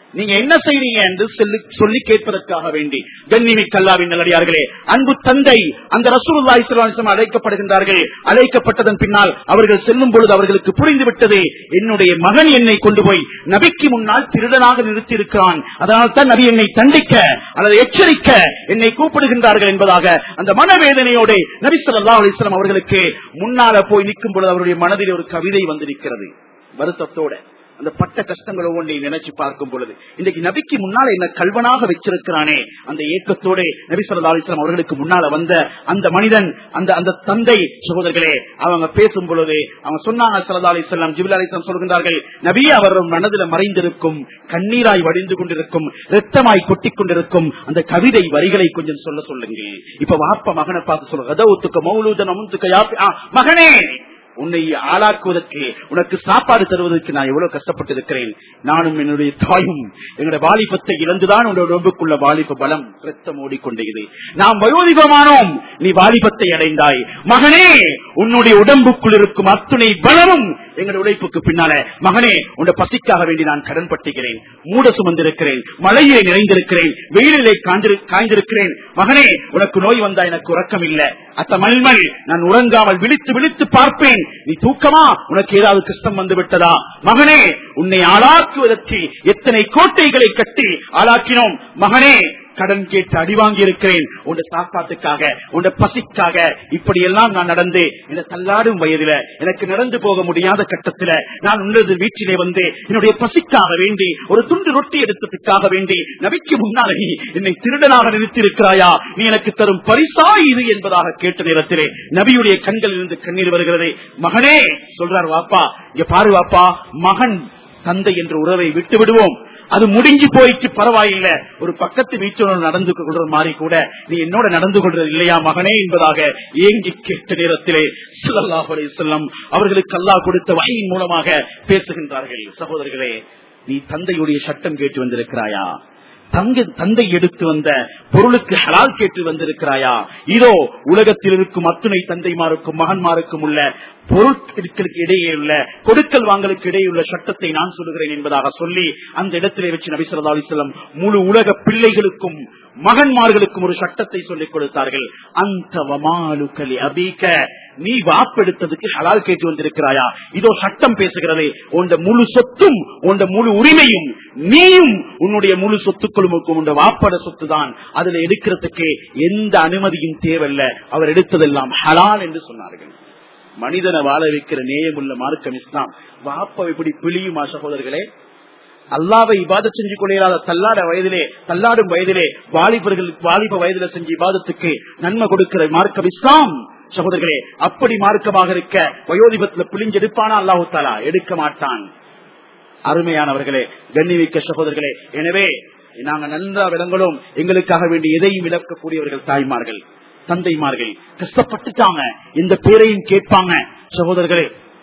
[SPEAKER 1] நீங்க என்ன செய்றீங்க என்று சொல்லி சொல்லி கேட்பதற்காக வேண்டி கண்ணிமி கல்லாவின் நல்லடியார்களே அன்பு தந்தை அந்த ரசூலுல்லாஹி ஸல்லல்லாஹு அலைஹி வஸல்லம் அழைக்கப்படுகின்றார்கள் அழைக்கப்பட்டதன் பின்னால் அவர்கள் செல்லும் பொழுது அவர்களுக்கு புரிந்து விட்டது என்னுடைய மகன் என்னை கொண்டு போய் நபிக்கு முன்னால் திருடனாக நிறுத்தி இருக்கிறான் அதனால் தான் நபி என்னை தண்டிக்க அல்லது எச்சரிக்க என்னை கூப்பிடுகின்றார்கள் என்பதாக அந்த மனவேதனையோடு நபி ஸல்லல்லாஹு அலைஹி வஸல்லம் அவர்களுக்கு முன்னால போய் நிற்கும் பொழுது அவருடைய மனதில் ஒரு கவிதை வந்திருக்கிறது வருத்தத்தோட அந்த பட்ட கஷ்டங்கள் ஒவ்வொன்றையும் நினைச்சு பார்க்கும் பொழுது இன்னைக்கு நபிக்கு முன்னால என்ன கல்வனாக வச்சிருக்கிறானே அந்த ஏக்கத்தோட நபி சொல்லா அலிஸ்லாம் அவர்களுக்கு முன்னால வந்த அந்த மனிதன் அந்த அந்த தந்தை சகோதரர்களே அவங்க பேசும் பொழுது அவங்க சொன்னாங்க சல்லா அலிஸ்லாம் ஜிபில் அலிஸ்லாம் சொல்கின்றார்கள் நபி அவர் மனதில் மறைந்திருக்கும் கண்ணீராய் வடிந்து கொண்டிருக்கும் ரத்தமாய் கொட்டிக் கொண்டிருக்கும் அந்த கவிதை வரிகளை கொஞ்சம் சொல்ல சொல்லுங்க இப்ப வாப்ப மகனை பார்த்து சொல்லுங்க கதவுத்துக்க மௌலூதன் அமுத்துக்க யாப்பி- ஆ, மகனே உன்னை ஆளாக்குவதற்கு உனக்கு சாப்பாடு தருவதற்கு நான் எவ்வளவு கஷ்டப்பட்டு இருக்கிறேன் நானும் என்னுடைய தாயும் என்னுடைய வாலிபத்தை இழந்துதான் உன்னுடைய உடம்புக்குள்ள வாலிப பலம் ரத்தம் ஓடிக்கொண்டது நாம் வயோதிபமானோம் நீ வாலிபத்தை அடைந்தாய் மகனே உன்னுடைய உடம்புக்குள் இருக்கும் அத்துணை பலமும் எங்களுடைய உழைப்புக்கு பின்னால மகனே உன்னை பசிக்காக வேண்டி நான் கடன் பட்டுகிறேன் மூட சுமந்திருக்கிறேன் மழையிலே நிறைந்திருக்கிறேன் வெயிலிலே காய்ந்திரு- காய்ந்திருக்கிறேன் மகனே உனக்கு நோய் வந்தா எனக்கு உறக்கம் இல்ல அத்த மல்மல் நான் உறங்காமல் விழித்து விழித்து பார்ப்பேன் நீ தூக்கமா உனக்கு ஏதாவது கஷ்டம் வந்து விட்டதா மகனே உன்னை ஆளாக்குவதற்கு எத்தனை கோட்டைகளை கட்டி ஆளாக்கினோம் மகனே கடன் கேட்டு அடி வாங்கி இருக்கிறேன் உன் சாப்பாட்டுக்காக உன் பசிக்காக இப்படி எல்லாம் நான் நடந்து என தள்ளாடும் வயதில எனக்கு நடந்து போக முடியாத கட்டத்துல நான் உன்னது வீட்டிலே வந்து என்னுடைய பசிக்காக வேண்டி ஒரு துண்டு ரொட்டி எடுத்ததுக்காக வேண்டி நபிக்கு முன்னாலே நீ என்னை திருடனாக நிறுத்தியிருக்கிறாயா நீ எனக்கு தரும் பரிசா இது என்பதாக கேட்ட நேரத்திலே நபியுடைய கண்களில் இருந்து கண்ணீர் வருகிறது மகனே சொல்றார் வாப்பா இங்க பாரு வாப்பா மகன் தந்தை என்ற உறவை விட்டு விடுவோம் அது முடிஞ்சு போயிட்டு பரவாயில்லை ஒரு பக்கத்து வீட்டோட நடந்து கொள்ற மாதிரி கூட நீ என்னோட நடந்து கொள்றது இல்லையா மகனே என்பதாக ஏங்கி கேட்ட நேரத்திலே ஸல்லல்லாஹு அலைஹி வஸல்லம் அவர்களுக்கு அல்லாஹ் கொடுத்த வகையின் மூலமாக பேசுகின்றார்கள் சகோதரர்களே நீ தந்தையுடைய சட்டம் கேட்டு வந்திருக்கிறாயா தங்க தந்தை எடுத்து வந்த பொருளுக்கு ஹலால் கேட்டு வந்திருக்கிறாயா இதோ உலகத்தில் இருக்கும் அத்துணை தந்தைமாருக்கும் மகன்மாருக்கும் உள்ள பொருட்களுக்கு இடையே உள்ள கொடுக்கல் வாங்கலுக்கு இடையே உள்ள சட்டத்தை நான் சொல்லுகிறேன் என்பதாக சொல்லி அந்த இடத்திலே வச்சு நபி சொல்லா அலிஸ்லாம் முழு உலக பிள்ளைகளுக்கும் மகன்மார்களுக்கும் ஒரு சட்டத்தை சொல்லிக் கொடுத்தார்கள் அந்த வமாலுக்கலி அபீக்க நீ வாப்பெடுத்ததுக்கு ஹலால் கேட்டு வந்திருக்கிறாயா இதோ சட்டம் பேசுகிறது உண்ட முழு சொத்தும் உண்ட முழு உரிமையும் நீயும் உன்னுடைய முழு சொத்துக்களுக்கும் உண்ட வாப்பட சொத்து தான் அதுல எடுக்கிறதுக்கு எந்த அனுமதியும் தேவையில்ல அவர் எடுத்ததெல்லாம் ஹலால் என்று சொன்னார்கள் மனிதனை வாழ வைக்கிற நேயமுள்ள மார்க்கம் இஸ்லாம் வாப்ப இப்படி பிழியுமா சகோதரர்களே அல்லாவை இபாத செஞ்சு கொள்ளையாத தள்ளாட வயதிலே தள்ளாடும் வயதிலே வாலிபர்கள் வாலிப வயதில செஞ்ச இபாதத்துக்கு நன்மை கொடுக்கிற மார்க்கம் இஸ்லாம் சகோதரர்களே அப்படி மார்க்கமாக இருக்க வயோதிபத்துல பிழிஞ்செடுப்பானா அல்லாஹு தாலா எடுக்க மாட்டான் அருமையானவர்களே கண்ணிவிக்க சகோதரர்களே எனவே நாங்க நன்றா விளங்களும் எங்களுக்காக வேண்டி எதையும் விளக்கக்கூடியவர்கள் தாய்மார்கள் தந்தைமார்கள் கஷ்டப்பட்டுட்டாங்க இந்த பேரையும் கேட்பாங்க சகோதரர்களே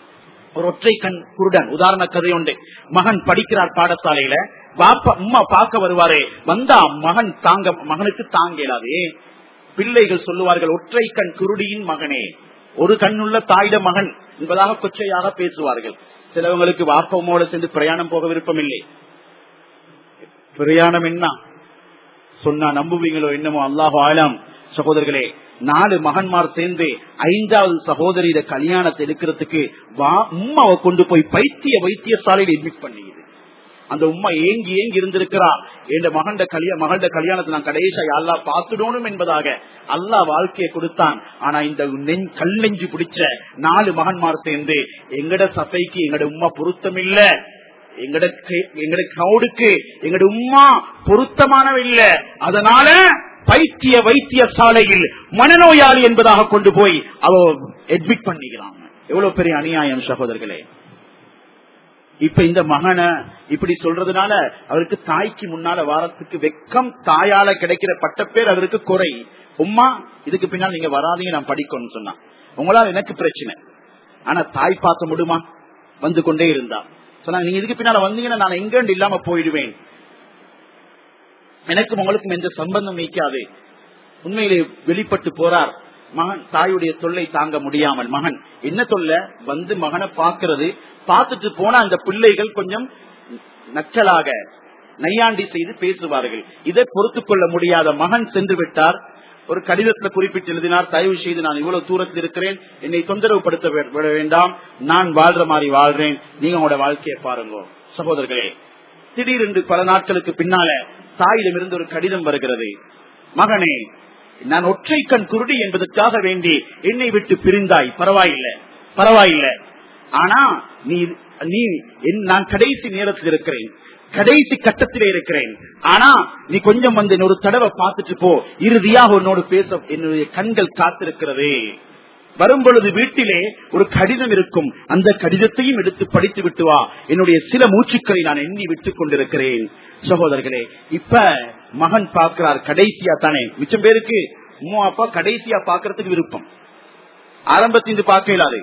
[SPEAKER 1] ஒரு ஒற்றை கண் குருடன் உதாரண கதை உண்டு மகன் படிக்கிறார் பாடசாலையில பாப்பா அம்மா பார்க்க வருவாரே வந்தா மகன் தாங்க மகனுக்கு தாங்க இயலாதே பிள்ளைகள் சொல்லுவார்கள் ஒற்றை கண் குருடியின் மகனே ஒரு கண்ணுள்ள தாயிட மகன் என்பதாக கொச்சையாக பேசுவார்கள் சிலவங்களுக்கு வாப்பமோட சேர்ந்து பிரயாணம் போக விருப்பம் இல்லை பிரயாணம் என்ன சொன்னா நம்புவீங்களோ என்னமோ அல்லாஹ் ஆலம் சகோதரர்களே நாலு மகன்மார் சேர்ந்து ஐந்தாவது சகோதரியிட கல்யாணத்தை எடுக்கிறதுக்கு வா உம்மாவை கொண்டு போய் பைத்திய வைத்தியசாலையில் அட்மிட் பண்ணியது அந்த உம்மா ஏங்கி ஏங்கி இருந்திருக்கிறா என் மகண்ட கல்யாண மகண்ட கல்யாணத்தை நான் கடைசியா அல்லா பார்த்துடணும் என்பதாக அல்லாஹ் வாழ்க்கையை கொடுத்தான் ஆனா இந்த நெஞ் கல் நெஞ்சு பிடிச்ச நாலு மகன்மார் சேர்ந்து எங்கட சபைக்கு எங்கட உம்மா பொருத்தம் இல்ல எங்கட எங்கட கவுடுக்கு எங்கட உம்மா பொருத்தமானவில்ல அதனால பைத்திய வைத்தியசாலையில் மனநோயாளி என்பதாக கொண்டு போய் அவ அட்மிட் பண்ணிக்கிறாங்க எவ்வளவு பெரிய அநியாயம் சகோதரர்களே இப்ப இந்த மகனை இப்படி சொல்றதுனால அவருக்கு தாய்க்கு முன்னால வாரத்துக்கு வெக்கம் தாயால கிடைக்கிற பட்டப்பேர் அவருக்கு குறை உம்மா இதுக்கு பின்னால் நீங்க வராதீங்க நான் படிக்கணும்னு சொன்னா உங்களால் எனக்கு பிரச்சனை ஆனா தாய் பார்க்க முடியுமா வந்து கொண்டே இருந்தா சொன்னாங்க நீங்க இதுக்கு பின்னால வந்தீங்கன்னா நான் எங்க இல்லாம போயிடுவேன் எனக்கும் உங்களுக்கும் எந்த சம்பந்தம் நீக்காது உண்மையிலே வெளிப்பட்டு போறார் மகன் தாயுடைய தொல்லை தாங்க முடியாமல் மகன் என்ன தொல்லை வந்து மகனை பார்க்கிறது பார்த்துட்டு போனா அந்த பிள்ளைகள் கொஞ்சம் நக்கலாக நையாண்டி செய்து பேசுவார்கள் இதை பொறுத்துக் கொள்ள முடியாத மகன் சென்று விட்டார் ஒரு கடிதத்தில் குறிப்பிட்டு எழுதினார் தயவு செய்து நான் இவ்வளவு தூரத்தில் இருக்கிறேன் என்னை தொந்தரவு படுத்த வே- விட வேண்டாம் நான் வாழ்ற மாதிரி வாழ்றேன் நீங்க உங்களோட வாழ்க்கையை பாருங்க சகோதரர்களே திடீரென்று பல நாட்களுக்கு பின்னால தாயிடமிருந்து ஒரு கடிதம் வருகிறது மகனே நான் ஒற்றை கண் குருடி என்பதற்காக வேண்டி என்னை விட்டு பிரிந்தாய் பரவாயில்லை பரவாயில்லை ஆனா நீ நீ என்- நான் கடைசி நேரத்தில் இருக்கிறேன் கடைசி கட்டத்திலே இருக்கிறேன் ஆனா நீ கொஞ்சம் வந்து ஒரு தடவை பார்த்துட்டு போ இறுதியாக உன்னோடு பேச என்னுடைய கண்கள் காத்திருக்கிறது வரும் பொழுது வீட்டிலே ஒரு கடிதம் இருக்கும் அந்த கடிதத்தையும் எடுத்து படித்து விட்டு வா என்னுடைய சில மூச்சுக்களை நான் எண்ணி விட்டுக் கொண்டிருக்கிறேன் சகோதரர்களே இப்ப மகன் பார்க்கிறார் கடைசியா தானே மிச்சம் பேருக்கு உம்மா அப்பா கடைசியா பாக்குறதுக்கு விருப்பம் ஆரம்பத்திலிருந்து பார்க்க இயலாது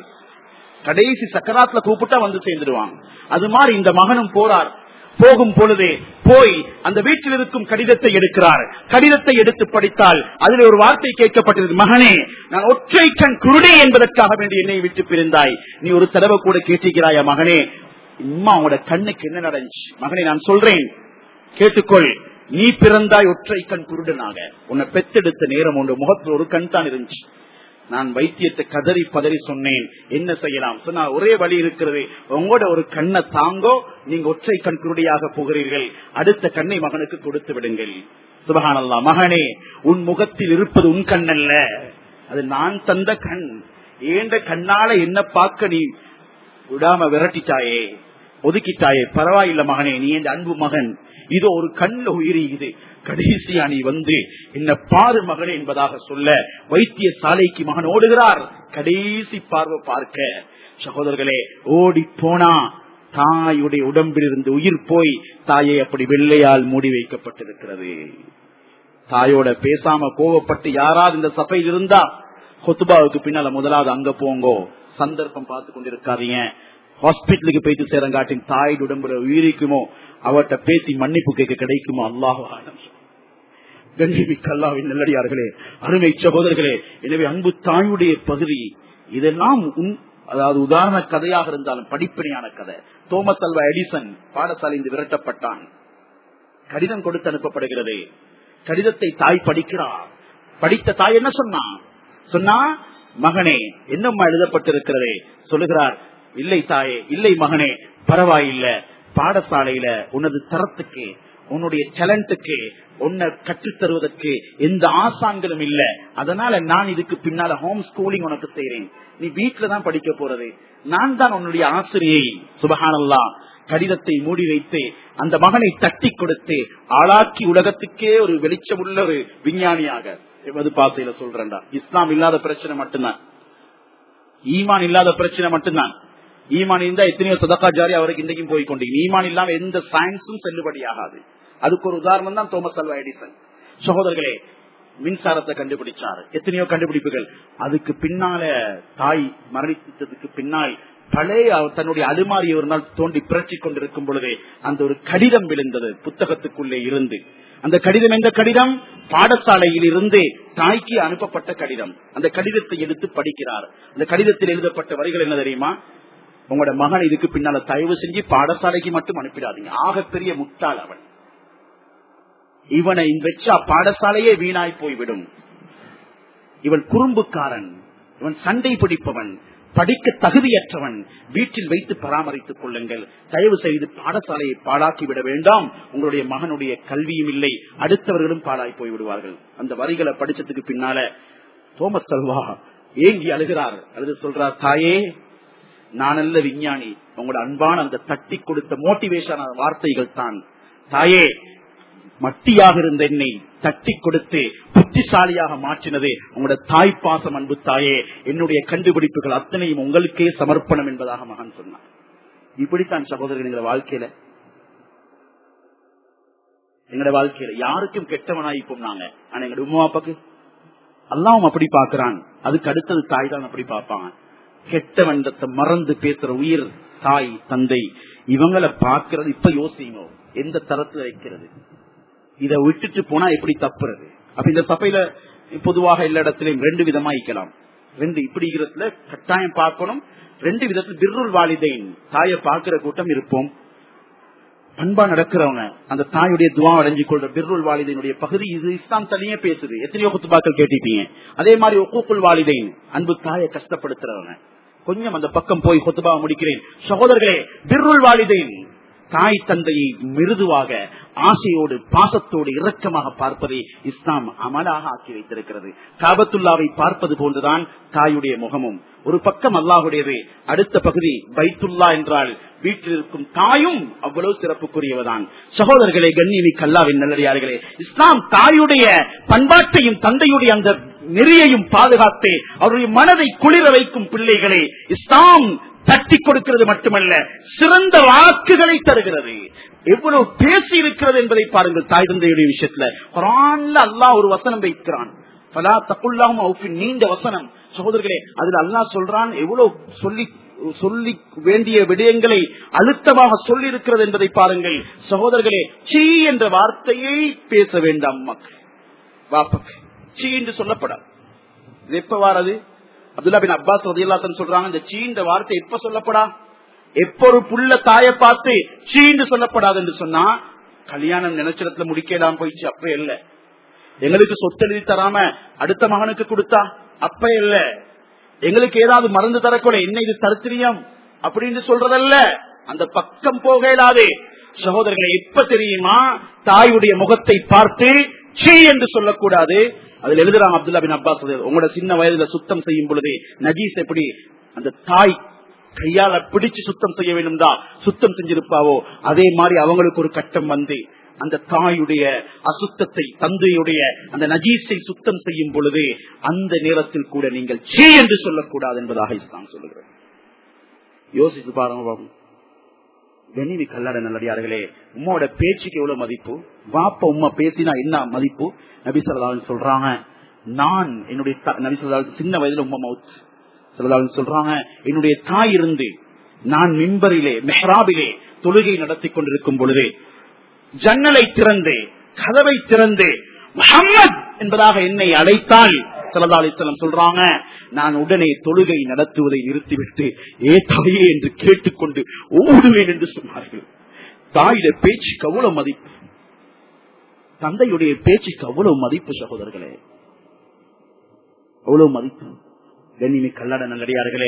[SPEAKER 1] கடைசி சக்கராத்துல கூப்பிட்டா வந்து சேர்ந்துடுவாங்க அது மாதிரி இந்த மகனும் போறார் போகும் பொழுதே போய் அந்த வீட்டில் இருக்கும் கடிதத்தை எடுக்கிறார் கடிதத்தை எடுத்து படித்தால் அதில் ஒரு வார்த்தை கேட்கப்பட்டது மகனே நான் ஒற்றை கண் குருடே என்பதற்காக வேண்டி என்னை விட்டு பிரிந்தாய் நீ ஒரு தடவை கூட கேட்டிருக்கிறாயா மகனே அம்மா உங்களோட கண்ணுக்கு என்ன நடந்துச்சு மகனே நான் சொல்றேன் கேட்டுக்கொள் நீ பிறந்தாய் ஒற்றை கண் குருடனாக உன்னை பெத்தெடுத்த நேரம் உண்டு முகத்தில் ஒரு கண் தான் இருந்துச்சு நான் வைத்தியத்தை கதறி பதறி சொன்னேன் என்ன செய்யலாம் சொன்னா ஒரே வழி இருக்கிறது உங்களோட ஒரு கண்ணை தாங்கோ நீங்க ஒற்றை கண் குருடியாக போகிறீர்கள் அடுத்த கண்ணை மகனுக்கு கொடுத்து விடுங்கள் சுபகானல்லா மகனே உன் முகத்தில் இருப்பது உன் கண் அல்ல அது நான் தந்த கண் ஏண்ட கண்ணால என்ன பார்க்க நீ விடாம விரட்டிட்டாயே ஒதுக்கிட்டாயே பரவாயில்ல மகனே நீ என் அன்பு மகன் இதோ ஒரு கண்ல உயிரியுது கடைசியா நீ வந்து என்ன பாரு மகனே என்பதாக சொல்ல வைத்திய சாலைக்கு மகன் ஓடுகிறார் கடைசி பார்வை பார்க்க சகோதரர்களே ஓடி போனா தாயுடைய உடம்பில் இருந்து உயிர் போய் தாயை அப்படி வெள்ளையால் மூடி வைக்கப்பட்டிருக்கிறது தாயோட பேசாம கோவப்பட்டு யாராவது இந்த சபையில் இருந்தா கொத்துபாவுக்கு பின்னால முதலாவது அங்க போங்கோ சந்தர்ப்பம் பார்த்து கொண்டிருக்காதீங்க ஹாஸ்பிட்டலுக்கு போயிட்டு சேரங்காட்டி தாய் உடம்புல உயிரிக்குமோ அவர்கிட்ட பேசி மன்னிப்பு கேட்க கிடைக்குமோ அல்லாஹ் கண்ணிமிக்க அல்லாவின் நல்லடியார்களே அருமை சகோதரர்களே எனவே அன்பு தாயுடைய பகுதி இதெல்லாம் உன்- அதாவது உதாரண கதையாக இருந்தாலும் படிப்பினையான கதை தோமஸ் அல்வா எடிசன் பாடசாலைந்து விரட்டப்பட்டான் கடிதம் கொடுத்து அனுப்பப்படுகிறது கடிதத்தை தாய் படிக்கிறார் படித்த தாய் என்ன சொன்னா சொன்னா மகனே என்னம்மா எழுதப்பட்டிருக்கிறதே சொல்லுகிறார் இல்லை தாயே இல்லை மகனே பரவாயில்ல பாடசாலையில உனது தரத்துக்கு உன்னுடைய டேலண்ட்டுக்கு உன்னை கற்றுத் தருவதற்கு எந்த ஆசான்களும் இல்ல அதனால நான் இதுக்கு பின்னால ஹோம் ஸ்கூலிங் உனக்கு செய்றேன் நீ வீட்டுல தான் படிக்க போறது நான் தான் உன்னுடைய ஆசிரியை சுபஹானல்லா கடிதத்தை மூடி வைத்து அந்த மகனை தட்டி கொடுத்து ஆளாக்கி உலகத்துக்கே ஒரு வெளிச்சமுள்ள ஒரு விஞ்ஞானியாக எவது பாசையில சொல்றேன்டா இஸ்லாம் இல்லாத பிரச்சனை மட்டும்தான் ஈமான் இல்லாத பிரச்சனை மட்டும்தான் ஈமான் இருந்தா எத்தனையோ சதக்கா ஜாரி அவருக்கு இன்றைக்கும் போய் கொண்டீங்க ஈமான் இல்லாம எந்த சயின்ஸும் செல்லுபடியாகாது அதுக்கு ஒரு உதாரணம் தான் தோமஸ் அல்வா எடிசன் சகோதரர்களே மின்சாரத்தை கண்டுபிடிச்சார் எத்தனையோ கண்டுபிடிப்புகள் அதுக்கு பின்னால தாய் மரணித்ததுக்கு பின்னால் பழைய அவர் தன்னுடைய அலுமாரியை ஒரு நாள் தோண்டி புரட்சி கொண்டிருக்கும் பொழுதே அந்த ஒரு கடிதம் விழுந்தது புத்தகத்துக்குள்ளே இருந்து அந்த கடிதம் எந்த கடிதம் பாடசாலையில் இருந்து தாய்க்கு அனுப்பப்பட்ட கடிதம் அந்த கடிதத்தை எடுத்து படிக்கிறார் அந்த கடிதத்தில் எழுதப்பட்ட வரிகள் என்ன தெரியுமா உங்களோட மகன் இதுக்கு பின்னால தயவு செஞ்சு பாடசாலைக்கு மட்டும் அனுப்பிடாதீங்க ஆகப்பெரிய முட்டாள் அவன் இவனை வச்சா பாடசாலையே வீணாய் போய்விடும் இவன் குறும்புக்காரன் இவன் சண்டை பிடிப்பவன் படிக்க தகுதியற்றவன் வீட்டில் வைத்து பராமரித்துக் கொள்ளுங்கள் தயவு செய்து பாடசாலையை பாழாக்கி விட வேண்டாம் உங்களுடைய மகனுடைய கல்வியும் இல்லை அடுத்தவர்களும் பாழாய் போய் விடுவார்கள் அந்த வரிகளை படிச்சதுக்கு பின்னால தோமஸ் செல்வா ஏங்கி அழுகிறார் அழுது சொல்றார் தாயே நான் அல்ல விஞ்ஞானி உங்களோட அன்பான அந்த தட்டி கொடுத்த மோட்டிவேஷன் வார்த்தைகள் தான் தாயே மட்டியாக இருந்த என்னை தட்டி கொடுத்து புத்திசாலியாக மாற்றினது உங்களோட தாய் பாசம் அன்பு தாயே என்னுடைய கண்டுபிடிப்புகள் அத்தனையும் உங்களுக்கே சமர்ப்பணம் என்பதாக மகன் சொன்னார் இப்படித்தான் சகோதரர்கள் எங்க வாழ்க்கையில எங்களோட வாழ்க்கையில யாருக்கும் கெட்டவனாயிப்போம் நாங்க ஆனா எங்க உமா அப்பாக்கு அல்லாவும் அப்படி பாக்குறான் அதுக்கு அடுத்தது தாய் தான் அப்படி பார்ப்பாங்க கெட்டவன்றத்தை மறந்து பேசுற உயிர் தாய் தந்தை இவங்களை பார்க்கறது இப்ப யோசிங்க எந்த தரத்துல வைக்கிறது இதை விட்டுட்டு போனா எப்படி தப்புறது அப்ப இந்த சபையில பொதுவாக எல்லா இடத்திலையும் ரெண்டு விதமா இக்கலாம் ரெண்டு இப்படி இருக்கிறதுல கட்டாயம் பார்க்கணும் ரெண்டு விதத்துல பிர்ருள் வாலிதைன் தாயை பார்க்கிற கூட்டம் இருப்போம் பண்பா நடக்கிறவங்க அந்த தாயுடைய துவா அடைஞ்சு கொள்ற பிர்ருல் வாலிதையினுடைய பகுதி இது இஸ்லாம் தனியே பேசுது எத்தனையோ குத்துபாக்கள் கேட்டிருப்பீங்க அதே மாதிரி ஒக்கூக்குள் வாலிதைன் அன்பு தாயை கஷ்டப்படுத்துறவங்க கொஞ்சம் அந்த பக்கம் போய் கொத்துபா முடிக்கிறேன் சகோதரர்களே பிர்ருல் வாலிதைன் தாய் தந்தையை மிருதுவாக ஆசையோடு பாசத்தோடு இரக்கமாக பார்ப்பதை இஸ்லாம் அமலாக ஆக்கி வைத்திருக்கிறது காபத்துல்லாவை பார்ப்பது போன்றுதான் தாயுடைய முகமும் ஒரு பக்கம் அல்லாஹுடையது அடுத்த பகுதி பைத்துல்லா என்றால் வீட்டில் இருக்கும் தாயும் அவ்வளவு சிறப்புக்குரியவதான் சகோதரர்களே கண்ணியமி கல்லாவின் நல்லடியார்களே இஸ்லாம் தாயுடைய பண்பாட்டையும் தந்தையுடைய அந்த நெறியையும் பாதுகாத்து அவருடைய மனதை குளிர வைக்கும் பிள்ளைகளை இஸ்லாம் தட்டி கொடுக்கிறது மட்டுமல்ல சிறந்த வாக்குகளை தருகிறது எவ்வளவு பேசி இருக்கிறது என்பதை பாருங்கள் தாய் தந்தையுடைய விஷயத்துல குரான்ல அல்லாஹ் ஒரு வசனம் வைக்கிறான் பலா தப்புல்லாவும் அவுப்பின் நீண்ட வசனம் சகோதரர்களே அதுல அல்லாஹ் சொல்றான் எவ்வளவு சொல்லி சொல்லி வேண்டிய விடயங்களை அழுத்தமாக சொல்லி இருக்கிறது என்பதை பாருங்கள் சகோதரர்களே சீ என்ற வார்த்தையை பேச வேண்டாம் மக்கள் வாப்பக்கு சீ என்று சொல்லப்படாது இது எப்ப வாரது அப்துல்லா பின் அப்பாஸ் ரதியல்லாத்தன் சொல்றாங்க இந்த சீன்ற வார்த்தை எப்ப சொல்லப்படா எப்ப ஒரு புள்ள தாய பார்த்து சீண்டு சொல்லப்படாது என்று சொன்னா கல்யாணம் நினைச்சிடத்துல முடிக்கலாம் போயிடுச்சு அப்ப இல்ல எங்களுக்கு சொத்து எழுதி தராம அடுத்த மகனுக்கு கொடுத்தா அப்ப இல்ல எங்களுக்கு ஏதாவது மருந்து தரக்கூட என்ன இது தருத்திரியம் அப்படின்னு சொல்றதல்ல அந்த பக்கம் போக இயலாது சகோதரர்களை எப்ப தெரியுமா தாயுடைய முகத்தை பார்த்து சீ என்று சொல்லக்கூடாது அதுல எழுதுறாங்க அப்துல்லா பின் அப்பாஸ் உங்களோட சின்ன வயதுல சுத்தம் செய்யும் பொழுது நஜீஸ் எப்படி அந்த தாய் கையால பிடிச்சு சுத்தம் செய்ய வேண்டும் தான் சுத்தம் செஞ்சிருப்பாவோ அதே மாதிரி அவங்களுக்கு ஒரு கட்டம் வந்து அந்த தாயுடைய அசுத்தத்தை தந்தையுடைய அந்த நஜீஸை சுத்தம் செய்யும் பொழுது அந்த நேரத்தில் கூட நீங்கள் சீ என்று சொல்லக்கூடாது என்பதாக இஸ்லாம் சொல்லுகிறது யோசித்து பாருங்க பாபு கணினி கல்லாட நல்லடியார்களே உம்மாவோட பேச்சுக்கு எவ்வளவு மதிப்பு வாப்ப உம்மா பேசினா என்ன மதிப்பு நபி சொல்லா சொல்றாங்க நான் என்னுடைய நபி சொல்லா சின்ன வயதுல உம்மா மவுத் சொல்லா சொல்றாங்க என்னுடைய தாய் இருந்து நான் மின்பரிலே மெஹராபிலே தொழுகை நடத்தி கொண்டிருக்கும் பொழுது ஜன்னலை திறந்து கதவை திறந்து முகம்மது என்பதாக என்னை அழைத்தால் சலதாலித்தலம் சொல்றாங்க நான் உடனே தொழுகை நடத்துவதை நிறுத்திவிட்டு ஏ தாயே என்று கேட்டுக்கொண்டு ஓடுவேன் என்று சொன்னார்கள் தாயுடைய பேச்சுக்கு அவ்வளவு மதிப்பு தந்தையுடைய பேச்சுக்கு அவ்வளவு மதிப்பு சகோதரர்களே அவ்வளவு மதிப்பு கண்ணிமை கல்லட நல்லடியார்களே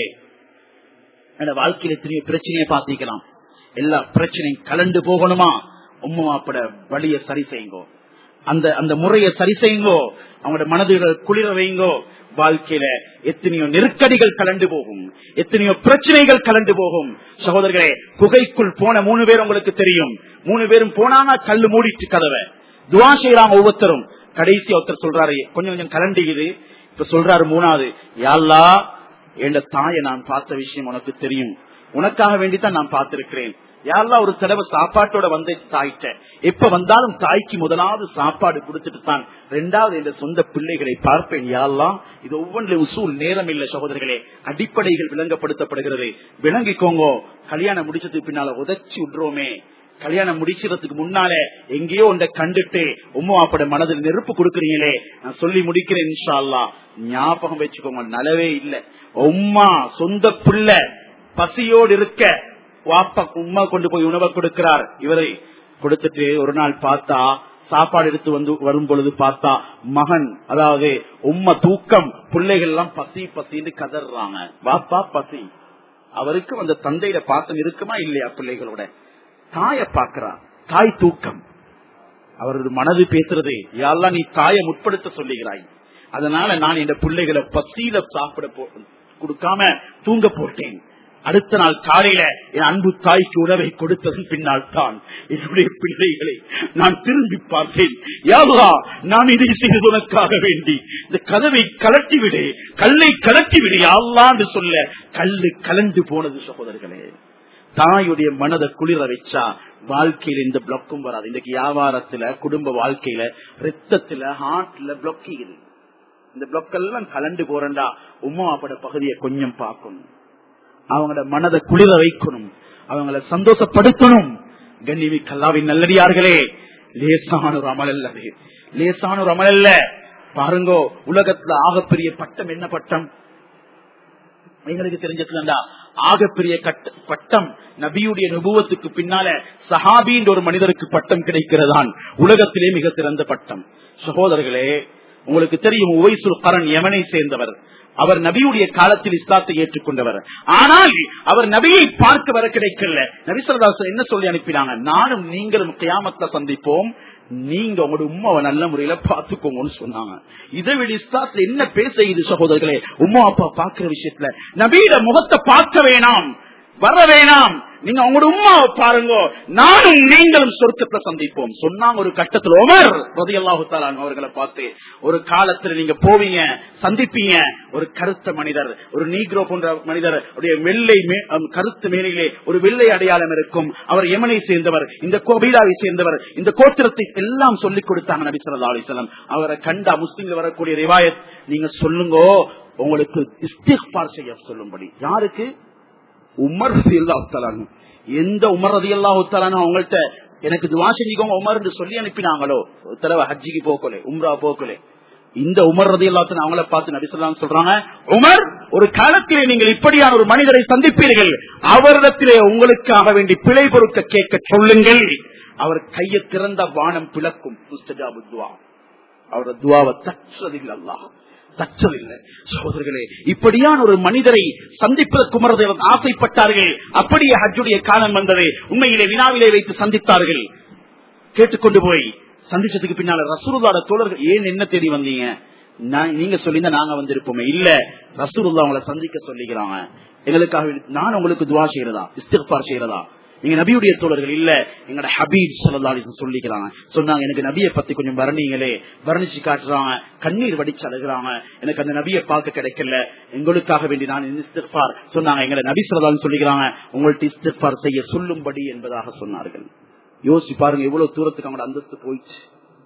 [SPEAKER 1] வாழ்க்கையில எத்தனையோ பிரச்சனையை பார்த்திக்கலாம் எல்லா பிரச்சனையும் கலந்து போகணுமா உம்மா அப்பட வழிய சரி செய்யுங்கோ அந்த அந்த முறையை சரி செய்யுங்கோ அவங்களோட மனதுகள் குளிர வைங்கோ வாழ்க்கையில எத்தனையோ நெருக்கடிகள் கலந்து போகும் எத்தனையோ பிரச்சனைகள் கலந்து போகும் சகோதரர்களே குகைக்குள் போன மூணு பேர் உங்களுக்கு தெரியும் மூணு பேரும் போனாங்க கல்லு மூடிட்டு கதவை துவா செய்யறாங்க ஒவ்வொருத்தரும் கடைசி ஒருத்தர் சொல்றாரு கொஞ்சம் கொஞ்சம் கலண்டிக்குது இப்ப சொல்றாரு மூணாவது யாழ்லா என் தாயை நான் பார்த்த விஷயம் உனக்கு தெரியும் உனக்காக வேண்டித்தான் நான் பார்த்திருக்கிறேன் யாரெல்லாம் ஒரு தடவை சாப்பாட்டோட வந்து தாய்ட்ட எப்ப வந்தாலும் தாய்க்கு முதலாவது சாப்பாடு கொடுத்துட்டு தான் ரெண்டாவது என்ற சொந்த பிள்ளைகளை பார்ப்பேன் யாரெல்லாம் இது ஒவ்வொன்றிலும் உசூல் நேரம் இல்ல சகோதரர்களே அடிப்படைகள் விளங்கப்படுத்தப்படுகிறது விளங்கிக்கோங்க கல்யாணம் முடிச்சதுக்கு பின்னால உதச்சி விடுறோமே கல்யாணம் முடிக்கிறதுக்கு முன்னால எங்கேயோ ஒன்றை கண்டுட்டு உம்மா அப்பட மனதில் நெருப்பு கொடுக்கறீங்களே நான் சொல்லி முடிக்கிறேன் இன்ஷா அல்லா ஞாபகம் வச்சுக்கோங்க நலவே இல்ல உம்மா சொந்த பிள்ளை பசியோடு இருக்க வாப்பா உம்மா கொண்டு போய் உணவை கொடுக்கிறார் இவரை கொடுத்துட்டு ஒரு நாள் பார்த்தா சாப்பாடு எடுத்து வந்து வரும் பொழுது பார்த்தா மகன் அதாவது உம்மா தூக்கம் பிள்ளைகள் எல்லாம் பசி பசின்னு கதறாங்க வாப்பா பசி அவருக்கு அந்த தந்தையில பாசம் இருக்குமா இல்லையா பிள்ளைகளோட தாய பாக்குறா தாய் தூக்கம் அவரது மனது பேசுறது யாரெல்லாம் நீ தாயை முற்படுத்த சொல்லுகிறாய் அதனால நான் இந்த பிள்ளைகளை பசியில சாப்பிட போ கொடுக்காம தூங்க போட்டேன் அடுத்த நாள் காலையில என் அன்பு தாய்க்கு உணவை கொடுத்ததன் பின்னால் தான் என்னுடைய பிள்ளைகளை நான் திரும்பி பார்த்தேன் யாவா நான் இதை செய்து உனக்காக வேண்டி இந்த கதவை கலட்டி விடு கல்லை கலட்டி விடு யாவலான்னு சொல்ல கல்லு கலந்து போனது சகோதரர்களே தாயுடைய மனதை குளிர வச்சா வாழ்க்கையில இந்த பிளக்கும் வராது இன்னைக்கு வியாபாரத்துல குடும்ப வாழ்க்கையில ரத்தத்துல ஹார்ட்ல பிளொக்கிங் இந்த பிளொக் எல்லாம் கலண்டு போறண்டா உமா அப்பட பகுதியை கொஞ்சம் பார்க்கணும் அவங்களோட மனதை குளிர வைக்கணும் அவங்கள சந்தோஷப்படுத்தணும் கண்ணிவி கல்லாவின் நல்லடியார்களே லேசான ஒரு அமல் அல்ல அது லேசான ஒரு அமல் அல்ல பாருங்கோ உலகத்துல ஆகப்பெரிய பட்டம் என்ன பட்டம் எங்களுக்கு தெரிஞ்சதுலண்டா ஆகப்பெரிய கட்ட- பட்டம் நபியுடைய நுபுவத்துக்கு பின்னால சஹாபின்ற ஒரு மனிதருக்கு பட்டம் கிடைக்கிறதான் உலகத்திலே மிக சிறந்த பட்டம் சகோதரர்களே உங்களுக்கு தெரியும் உவைசுல் கரண் யமனை சேர்ந்தவர் அவர் நபியுடைய காலத்தில் இஸ்லாத்தை ஏற்றுக்கொண்டவர் ஆனால் அவர் நபியை பார்க்க வர கிடைக்கல நபிசரதாசன் என்ன சொல்லி அனுப்பினாங்க நானும் நீங்களும் கியாமத்தை சந்திப்போம் நீங்க உங்களோட உமாவை நல்ல முறையில பாத்துக்கோங்கன்னு சொன்னாங்க இதை விட இஸ்லாத்துல என்ன பேச இது சகோதரர்களே உமா அப்பா பாக்குற விஷயத்துல நபியிட முகத்தை பார்க்க வேணாம் வர வேணாம் நீங்க உங்களோட உமாவை பாருங்க நானும் நீங்களும் சொர்க்கத்தை சந்திப்போம் சொன்னாங்க ஒரு கட்டத்தில் உமர் ரதியல்லாஹு தஆலா அவர்களை பார்த்து ஒரு காலத்துல நீங்க போவீங்க சந்திப்பீங்க ஒரு கருத்த மனிதர் ஒரு நீக்ரோ போன்ற மனிதர் உடைய வெள்ளை மே- அம், கருத்து மேலையிலே ஒரு வெள்ளை அடையாளம் இருக்கும் அவர் யமனை சேர்ந்தவர் இந்த கோபிலாவை சேர்ந்தவர் இந்த கோத்திரத்தை எல்லாம் சொல்லிக் கொடுத்தாங்க நபி ஸல்லல்லாஹு அலைஹி வஸல்லம் அவரை கண்டா முஸ்லிம்ல வரக்கூடிய ரிவாயத் நீங்க சொல்லுங்க உங்களுக்கு இஸ்திக்பார் செய்ய சொல்லும்படி யாருக்கு உமர் ரதியல்லாஹு எந்த உமர் ரதியல்லாஹு தஆலா அவங்கள்ட்ட எனக்கு துவா செஞ்சுக்கோங்க உமர் என்று சொல்லி அனுப்பினாங்களோ ஒரு தடவை ஹஜ்ஜிக்கு போக்கலே உம்ரா போக்கலே இந்த உமர் ரதியல்லாஹு அவங்கள பார்த்து நபி ஸல்லல்லாஹு சொல்றாங்க உமர் ஒரு காலத்திலே நீங்கள் இப்படியான ஒரு மனிதரை சந்திப்பீர்கள் அவரிடத்திலே உங்களுக்காக வேண்டி பிழை பொறுக்க கேட்க சொல்லுங்கள் அவர் கையை திறந்த வானம் பிளக்கும் முஸ்தஜாபு துவா அவரது துவாவை தச்சதில்லை அல்லாஹ் தச்சதில்லை சகோதரர்களே இப்படியான ஒரு மனிதரை சந்திப்பதற்கு உமரதேவன் ஆசைப்பட்டார்கள் அப்படியே ஹஜ்ஜுடைய காலம் வந்தது உண்மையிலே வினாவிலே வைத்து சந்தித்தார்கள் கேட்டுக்கொண்டு போய் சந்திச்சதுக்கு பின்னால ரசூலுல்லாட தோழர்கள் ஏன் என்ன தேடி வந்தீங்க நான் நீங்க சொல்லியிருந்தா நாங்க வந்திருப்போமே இல்ல ரசூலுல்லா அவங்கள சந்திக்க சொல்லிக்கிறாங்க எங்களுக்காக வேண்டி- நான் உங்களுக்கு துவா செய்யறதா இஸ்திஃபார் செய்யறதா நீங்க நபியுடைய தோழர்கள் இல்ல எங்கட ஹபீப் சொல்லி சொல்லிக்கிறாங்க சொன்னாங்க எனக்கு நபியை பத்தி கொஞ்சம் வர்ணிங்களே வர்ணிச்சு காட்டுறாங்க கண்ணீர் வடிச்சு அழுகிறாங்க எனக்கு அந்த நபியை பார்க்க கிடைக்கல எங்களுக்காக வேண்டி நான் இஸ்திஃபார் சொன்னாங்க எங்களை நபி சொல்லலாம்னு சொல்லிக்கிறாங்க உங்கள்ட்ட இஸ்திஃபார் செய்ய சொல்லும்படி என்பதாக சொன்னார்கள் யோசிச்சு பாருங்க எவ்வளவு தூரத்துக்கு அவங்களோட அந்தஸ்து போயிடுச்சு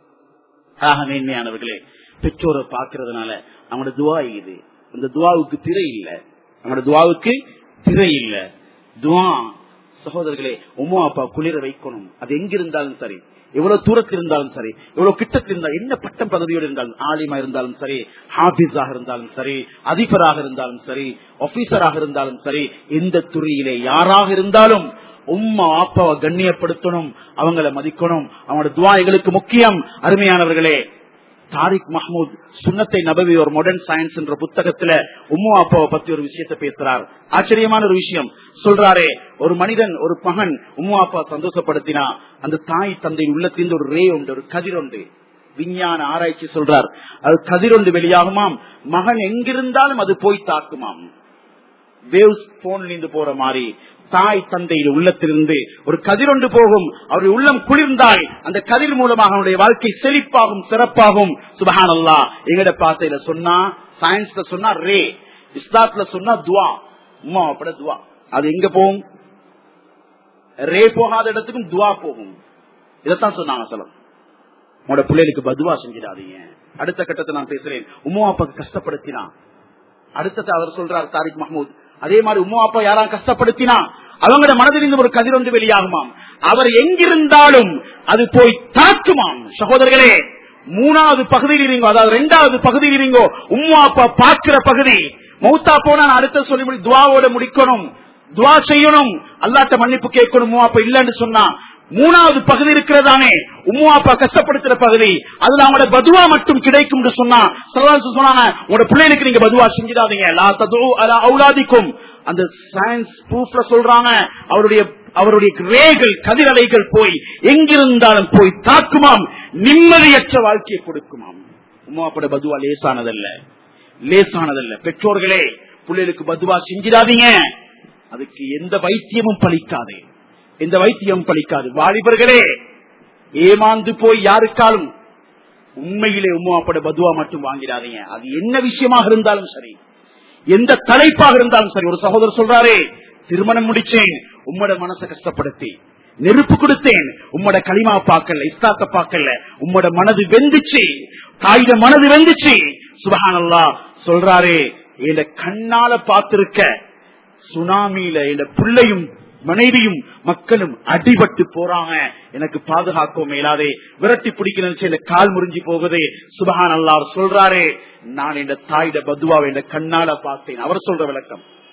[SPEAKER 1] ஆக மேன்மையானவர்களே பெற்றோரை பாக்குறதுனால அவங்களோட துவா இது இந்த துவாவுக்கு திரை இல்ல அவங்களோட துவாவுக்கு திரை இல்ல துவா சகோதரர்களே உமா அப்பா குளிர வைக்கணும் அது எங்க இருந்தாலும் சரி எவ்வளவு தூரத்தில் இருந்தாலும் சரி எவ்வளவு கிட்டத்தில் இருந்தாலும் என்ன பட்டம் பதவியோடு இருந்தாலும் ஆலிமா இருந்தாலும் சரி ஹாபிஸாக இருந்தாலும் சரி அதிபராக இருந்தாலும் சரி ஆபீசராக இருந்தாலும் சரி எந்த துறையிலே யாராக இருந்தாலும் உம்மா அப்பாவை கண்ணியப்படுத்தணும் அவங்கள மதிக்கணும் அவங்களோட துவா எங்களுக்கு முக்கியம் அருமையானவர்களே தாரிக் மஹமூத் சுன்னத்தை நபவி ஒரு மாடர்ன் சயின்ஸ் என்ற புத்தகத்துல உம்மு அப்பாவை பத்தி ஒரு விஷயத்தை பேசுறார் ஆச்சரியமான ஒரு விஷயம் சொல்றாரே ஒரு மனிதன் ஒரு மகன் உம்மு அப்பா சந்தோஷப்படுத்தினா அந்த தாய் தந்தை உள்ளத்திலிருந்து ஒரு ரே உண்டு ஒரு கதிர் உண்டு விஞ்ஞான ஆராய்ச்சி சொல்றார் அது கதிரொண்டு வெளியாகுமாம் மகன் எங்கிருந்தாலும் அது போய் தாக்குமாம் வேவ்ஸ் போன்ல இருந்து போற மாதிரி தாய் தந்தையின் உள்ளத்திலிருந்து ஒரு கதிரொன்று போகும் அவருடைய உள்ளம் குளிர்ந்தால் அந்த கதிர் மூலமாக அவனுடைய வாழ்க்கை செழிப்பாகும் சிறப்பாகும் சுபஹான் அல்லா எங்கட பாத்தையில சொன்னா சயின்ஸ்ல சொன்னா ரே இஸ்லாத்துல சொன்னா துவா உமா அப்பட துவா அது எங்க போகும் ரே போகாத இடத்துக்கும் துவா போகும் இதைத்தான் சொன்னாங்க சொல்லம் உங்களோட பிள்ளைகளுக்கு பதுவா செஞ்சிடாதீங்க அடுத்த கட்டத்தை நான் பேசுறேன் உமா அப்பாக்கு கஷ்டப்படுத்தினா அடுத்தது அவர் சொல்றார் தாரிக் மஹமூத் அதே மாதிரி உமா அப்பா யாரா கஷ்டப்படுத்தினா அவங்களோட மனதிலிருந்து ஒரு கதிர் வந்து வெளியாகுமாம் அவர் எங்கிருந்தாலும் அது போய் தாக்குமாம் சகோதரர்களே மூணாவது பகுதியில் இருங்கோ அதாவது இரண்டாவது பகுதியில் இருங்கோ உம்மா அப்பா பார்க்கிற பகுதி மௌத்தா போனா நான் அடுத்த சொல்லி முடி- துவாவோட முடிக்கணும் துவா செய்யணும் அல்லாட்ட மன்னிப்பு கேட்கணும் உம்மா அப்பா இல்லன்னு சொன்னா மூணாவது பகுதி இருக்கிறதானே உம்மா அப்பா கஷ்டப்படுத்துற பகுதி அதுல அவங்களோட பதுவா மட்டும் கிடைக்கும் சொன்னா சரதாசு சொன்னாங்க உங்களோட பிள்ளைகளுக்கு நீங்க பதுவா செஞ்சிடாதீங்க லா ததுஉ அலா அவுலாதிக்கும் அந்த சயின்ஸ் ப்ரூஃப்ல சொல்றாங்க அவருடைய அவருடைய ரேகள் கதிரலைகள் போய் எங்கிருந்தாலும் போய் தாக்குமாம் நிம்மதியற்ற வாழ்க்கையை கொடுக்குமாம் உமாப்பட பதுவா லேசானதல்ல லேசானதல்ல பெற்றோர்களே பிள்ளைகளுக்கு பதுவா செஞ்சிடாதீங்க அதுக்கு எந்த வைத்தியமும் பலிக்காது எந்த வைத்தியம் பலிக்காது வாலிபர்களே ஏமாந்து போய் யாருக்காலும் உண்மையிலே உமாப்பட பதுவா மட்டும் வாங்கிடாதீங்க அது என்ன விஷயமாக இருந்தாலும் சரி எந்த தலைப்பாக இருந்தாலும் சரி ஒரு சகோதரர் சொல்றாரே திருமணம் முடிச்சேன் உம்மோட மனசை கஷ்டப்படுத்தி நெருப்பு கொடுத்தேன் உம்மோட களிமா பார்க்கல இஸ்தாத்த பார்க்கல உம்மோட மனது வெந்துச்சு தாயிட மனது வெந்துச்சு சுபஹானல்லா சொல்றாரே என் கண்ணால பார்த்திருக்க சுனாமியில என் பிள்ளையும் மனைவியும் மக்களும் அடிபட்டு போறாங்க எனக்கு பாதுகாக்கவும் மேலாதே விரட்டி பிடிக்கணும் இந்த கால் முறிஞ்சு போகுது சுபஹான் அல்லாஹ் சொல்றாரே நான் என் தாயிட பதுவாவை என் கண்ணால பார்த்தேன் அவர் சொல்ற விளக்கம்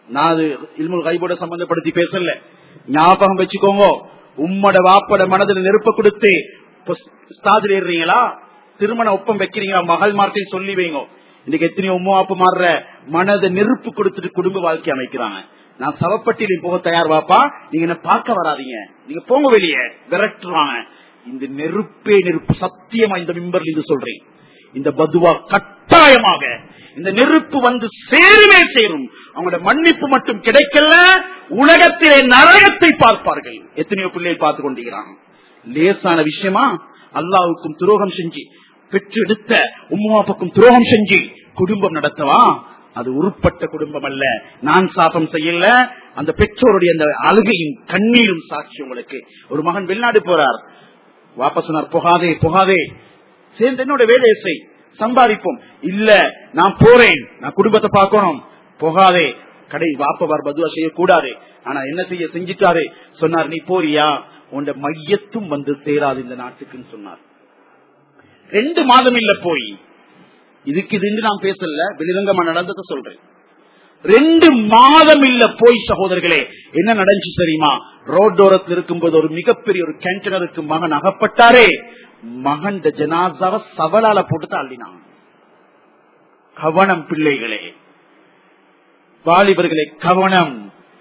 [SPEAKER 1] நான் அது இல்முல் கைபோட சம்பந்தப்படுத்தி பேசல ஞாபகம் வச்சுக்கோங்க உம்மட வாப்பட மனதில் நெருப்ப கொடுத்து ஸ்தாதில் ஏறுறீங்களா திருமண ஒப்பம் வைக்கிறீங்களா மகள் மார்க்கையும் சொல்லி வைங்க இன்னைக்கு எத்தனையோ உம்மா அப்ப மாறுற மனதை நெருப்பு கொடுத்துட்டு குடும்ப வாழ்க்கை அமைக்கிறாங்க நான் சவப்பட்டியில போக தயார் வாப்பா நீங்க என்ன பார்க்க வராதீங்க நீங்க போங்க வெளியே விரட்டுவாங்க இந்த நெருப்பே நெருப்பு சத்தியமா இந்த மிம்பர்ல இருந்து சொல்றேன் இந்த பதுவா கட்டாயமாக இந்த நெருப்பு வந்து சேருவே சேரும் அவங்களோட மன்னிப்பு மட்டும் கிடைக்கல உலகத்திலே நரகத்தை பார்ப்பார்கள் எத்தனையோ பிள்ளைகள் பார்த்து கொண்டிருக்கிறாங்க லேசான விஷயமா அல்லாவுக்கும் துரோகம் செஞ்சு பெற்றெடுத்த உம்மாப்புக்கும் துரோகம் செஞ்சு குடும்பம் நடத்தவா அது உருப்பட்ட குடும்பம் அல்ல நான் சாபம் செய்யல அந்த பெற்றோருடைய அந்த அழுகையும் கண்ணீரும் சாட்சி உங்களுக்கு ஒரு மகன் வெளிநாடு போறார் வாபஸ் சொன்னார் போகாதே போகாதே சேர்ந்து என்னோட வேலையை செய் சம்பாதிப்போம் இல்ல நான் போறேன் நான் குடும்பத்தை பார்க்கணும் போகாதே கடை வாப்பவார் பதுவா செய்யக்கூடாது ஆனா என்ன செய்ய செஞ்சிட்டாரு சொன்னார் நீ போறியா உண்ட மையத்தும் வந்து சேராது இந்த நாட்டுக்குன்னு சொன்னார் ரெண்டு மாதம் இல்ல போய் இதுக்கு இது நான் பேசல வெளிரங்கமா நடந்ததை சொல்றேன் ரெண்டு மாதம் இல்ல போய் சகோதரர்களே என்ன நடந்துச்சு தெரியுமா ரோட்டோரத்தில் இருக்கும்போது ஒரு மிகப்பெரிய ஒரு கேண்டனருக்கு மகன் அகப்பட்டாரே மகன் ஜனாசாவை சவலால போட்டு தள்ளினான் கவனம் பிள்ளைகளே வாலிபர்களே கவனம்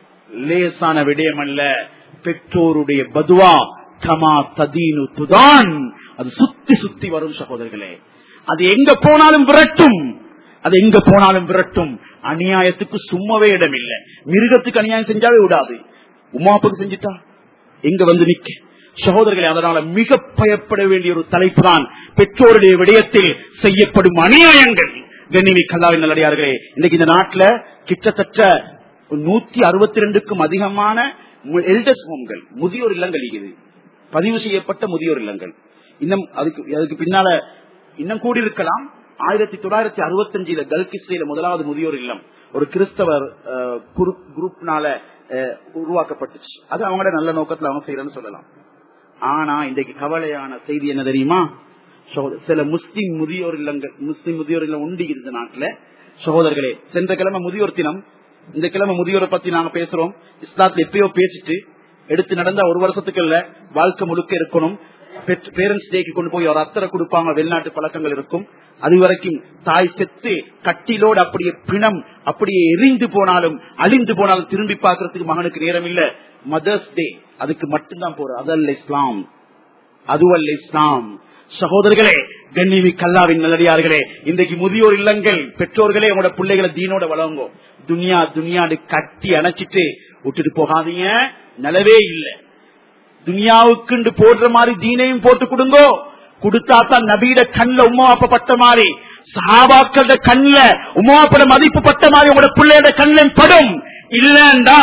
[SPEAKER 1] லேசான விடயம் அல்ல பெற்றோருடைய பதுவா கமா ததீனு துதான் அது சுத்தி சுத்தி வரும் சகோதரர்களே அது எங்க போனாலும் விரட்டும் அது எங்க போனாலும் விரட்டும் அநியாயத்துக்கு சும்மாவே இடம் இல்ல மிருகத்துக்கு அநியாயம் செஞ்சாவே விடாது உமாப்புக்கு செஞ்சுட்டா எங்க வந்து நிக்க சகோதரர்களே அதனால மிக பயப்பட வேண்டிய ஒரு தலைப்பு தான் பெற்றோருடைய விடயத்தில் செய்யப்படும் அநியாயங்கள் கண்ணிமி கல்லாவின் நல்லடியார்களே இன்னைக்கு இந்த நாட்டுல கிட்டத்தட்ட நூத்தி அறுபத்தி ரெண்டுக்கும் அதிகமான எல்டர்ஸ் ஹோம்கள் முதியோர் இல்லங்கள் இது பதிவு செய்யப்பட்ட முதியோர் இல்லங்கள் இன்னும் அதுக்கு அதுக்கு பின்னால இன்னும் கூடியிருக்கலாம் ஆயிரத்தி தொள்ளாயிரத்தி அறுபத்தி அஞ்சுல கல்கிஸ்ரீல முதலாவது முதியோர் இல்லம் ஒரு கிறிஸ்தவர் குரூப்னால உருவாக்கப்பட்டுச்சு அது அவங்களோட நல்ல நோக்கத்துல அவங்க செய்யறன்னு சொல்லலாம் ஆனா இன்றைக்கு கவலையான செய்தி என்ன தெரியுமா சில முஸ்லிம் முதியோர் இல்லங்கள் முஸ்லிம் முதியோர் இல்லம் உண்டு இந்த நாட்டுல சகோதரர்களே சென்ற கிழமை முதியோர் தினம் இந்த கிழமை முதியோரை பத்தி நாங்க பேசுறோம் இஸ்லாத்துல எப்பயோ பேசிட்டு எடுத்து நடந்தா ஒரு வருஷத்துக்கு இல்ல வாழ்க்கை முழுக்க இருக்கணும் பேரண்ட்ஸ் டேக்கு கொண்டு போய் ஒரு அத்தரை கொடுப்பாங்க வெளிநாட்டு பழக்கங்கள் இருக்கும் அது வரைக்கும் தாய் செத்து கட்டிலோடு அப்படியே பிணம் அப்படியே எரிந்து போனாலும் அழிந்து போனாலும் திரும்பி பார்க்கறதுக்கு மகனுக்கு நேரம் இல்ல மதர்ஸ் டே அதுக்கு மட்டும்தான் போற அதல்ல இஸ்லாம் அதுவல்ல இஸ்லாம் சகோதரர்களே கண்ணிமி கல்லாவின் நல்லடியார்களே இன்றைக்கு முதியோர் இல்லங்கள் பெற்றோர்களே உங்களோட பிள்ளைகளை தீனோட வளங்கோ துனியா துனியாடு கட்டி அணைச்சிட்டு விட்டுட்டு போகாதீங்க நலவே இல்லை துனியாவுக்கு போடுற மாதிரி தீனையும் போட்டு கொடுங்கோ கொடுத்தா தான் நபீட கண்ல உமாப்ப பட்ட மாதிரி சஹாபாக்கள கண்ல உமாப்பட மதிப்பு பட்ட மாதிரி உங்களோட பிள்ளையோட கண்ணில் படும் இல்லண்டா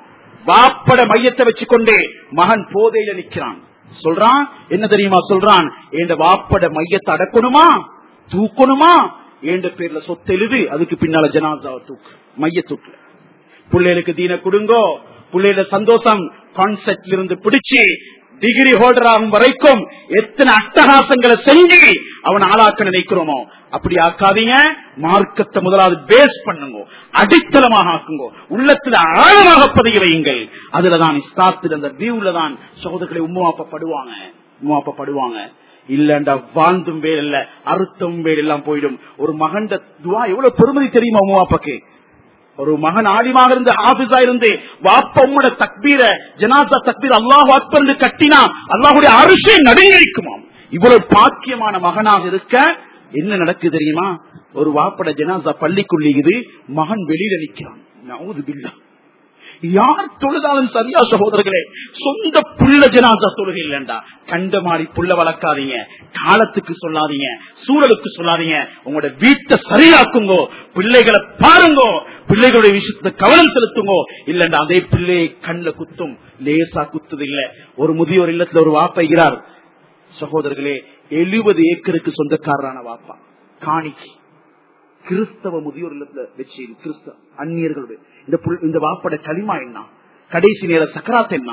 [SPEAKER 1] வாப்பட மையத்தை வச்சுக்கொண்டே மகன் போதையில நிக்கிறான் சொல்றான் என்ன தெரியுமா சொல்றான் என் வாப்பட மையத்தை அடக்கணுமா தூக்கணுமா என்ற பேர்ல சொத்து எழுது அதுக்கு பின்னால ஜனாதாவை தூக்கு மைய தூக்கு பிள்ளைகளுக்கு தீன கொடுங்கோ பிள்ளைகள சந்தோஷம் கான்செப்ட்ல இருந்து பிடிச்சு டிகிரி ஹோல்டர் ஆகும் வரைக்கும் எத்தனை அட்டகாசங்களை செஞ்சு அவன் ஆளாக்க நினைக்கிறோமோ அப்படி ஆக்காதீங்க மார்க்கத்தை முதலாவது பேஸ் பண்ணுங்க அடித்தளமாக ஆக்குங்க உள்ளத்துல ஆழமாக பதிய வையுங்கள் அதுலதான் இஸ்லாத்தில் அந்த வியூல தான் சகோதரர்களை உம்மாப்பப்படுவாங்க உம்மாப்பப்படுவாங்க இல்லண்டா வாழ்ந்தும் வேல் இல்ல அறுத்தும் வேல் எல்லாம் போயிடும் ஒரு மகன் துவா எவ்வளவு பெருமதி தெரியுமா உமாப்பாக்கு ஒரு மகன் ஆலிமாக இருந்து ஆபிஸா இருந்து வாப்ப உம்மோட தக்பீர ஜனாசா தக்பீர் அல்லாஹ் அக்பர் கட்டினா அல்லாஹுடைய அரிசை நடுங்கிருக்குமாம் இவ்வளவு பாக்கியமான மகனாக இருக்க என்ன நடக்குது தெரியுமா ஒரு வாப்பட ஜனாசா பள்ளிக்குள்ளிக்குது மகன் வெளியில நிக்கிறான் நவுது பில்லா யார் தொழுதாலும் சரியா சகோதரர்களே சொந்த புள்ள ஜனாசா தொழுகை இல்லண்டா கண்ட மாதிரி புள்ள வளர்க்காதீங்க காலத்துக்கு சொல்லாதீங்க சூழலுக்கு சொல்லாதீங்க உங்களோட வீட்டை சரியாக்குங்கோ பிள்ளைகளை பாருங்கோ பிள்ளைகளுடைய விஷயத்துல கவனம் செலுத்துங்கோ இல்லண்டா அதே பிள்ளையை கண்ல குத்தும் லேசா குத்துது இல்ல ஒரு முதியோர் இல்லத்துல ஒரு வாப்பைகிறார் சகோதரர்களே எழுபது ஏக்கருக்கு சொந்தக்காரரான வாப்பா காணிக்கு கிறிஸ்தவ முதியோர் இல்லத்துல வச்சு கிறிஸ்தவ அந்நியர்களுடைய இந்த இந்த வாப்பட களிமா என்ன கடைசி நேர சக்கராத் என்ன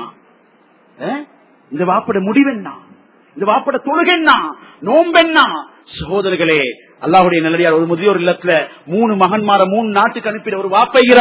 [SPEAKER 1] இந்த வாப்பட முடிவு என்ன இந்த வாப்பட தொழுகை என்ன நோம்பென்னா சகோதரர்களே அல்லாஹுடைய நல்லடியார் ஒரு முதியோர் இல்லத்துல மூணு மகன்மார மூணு நாட்டுக்கு அனுப்பிட ஒரு வாப்பைகிறார்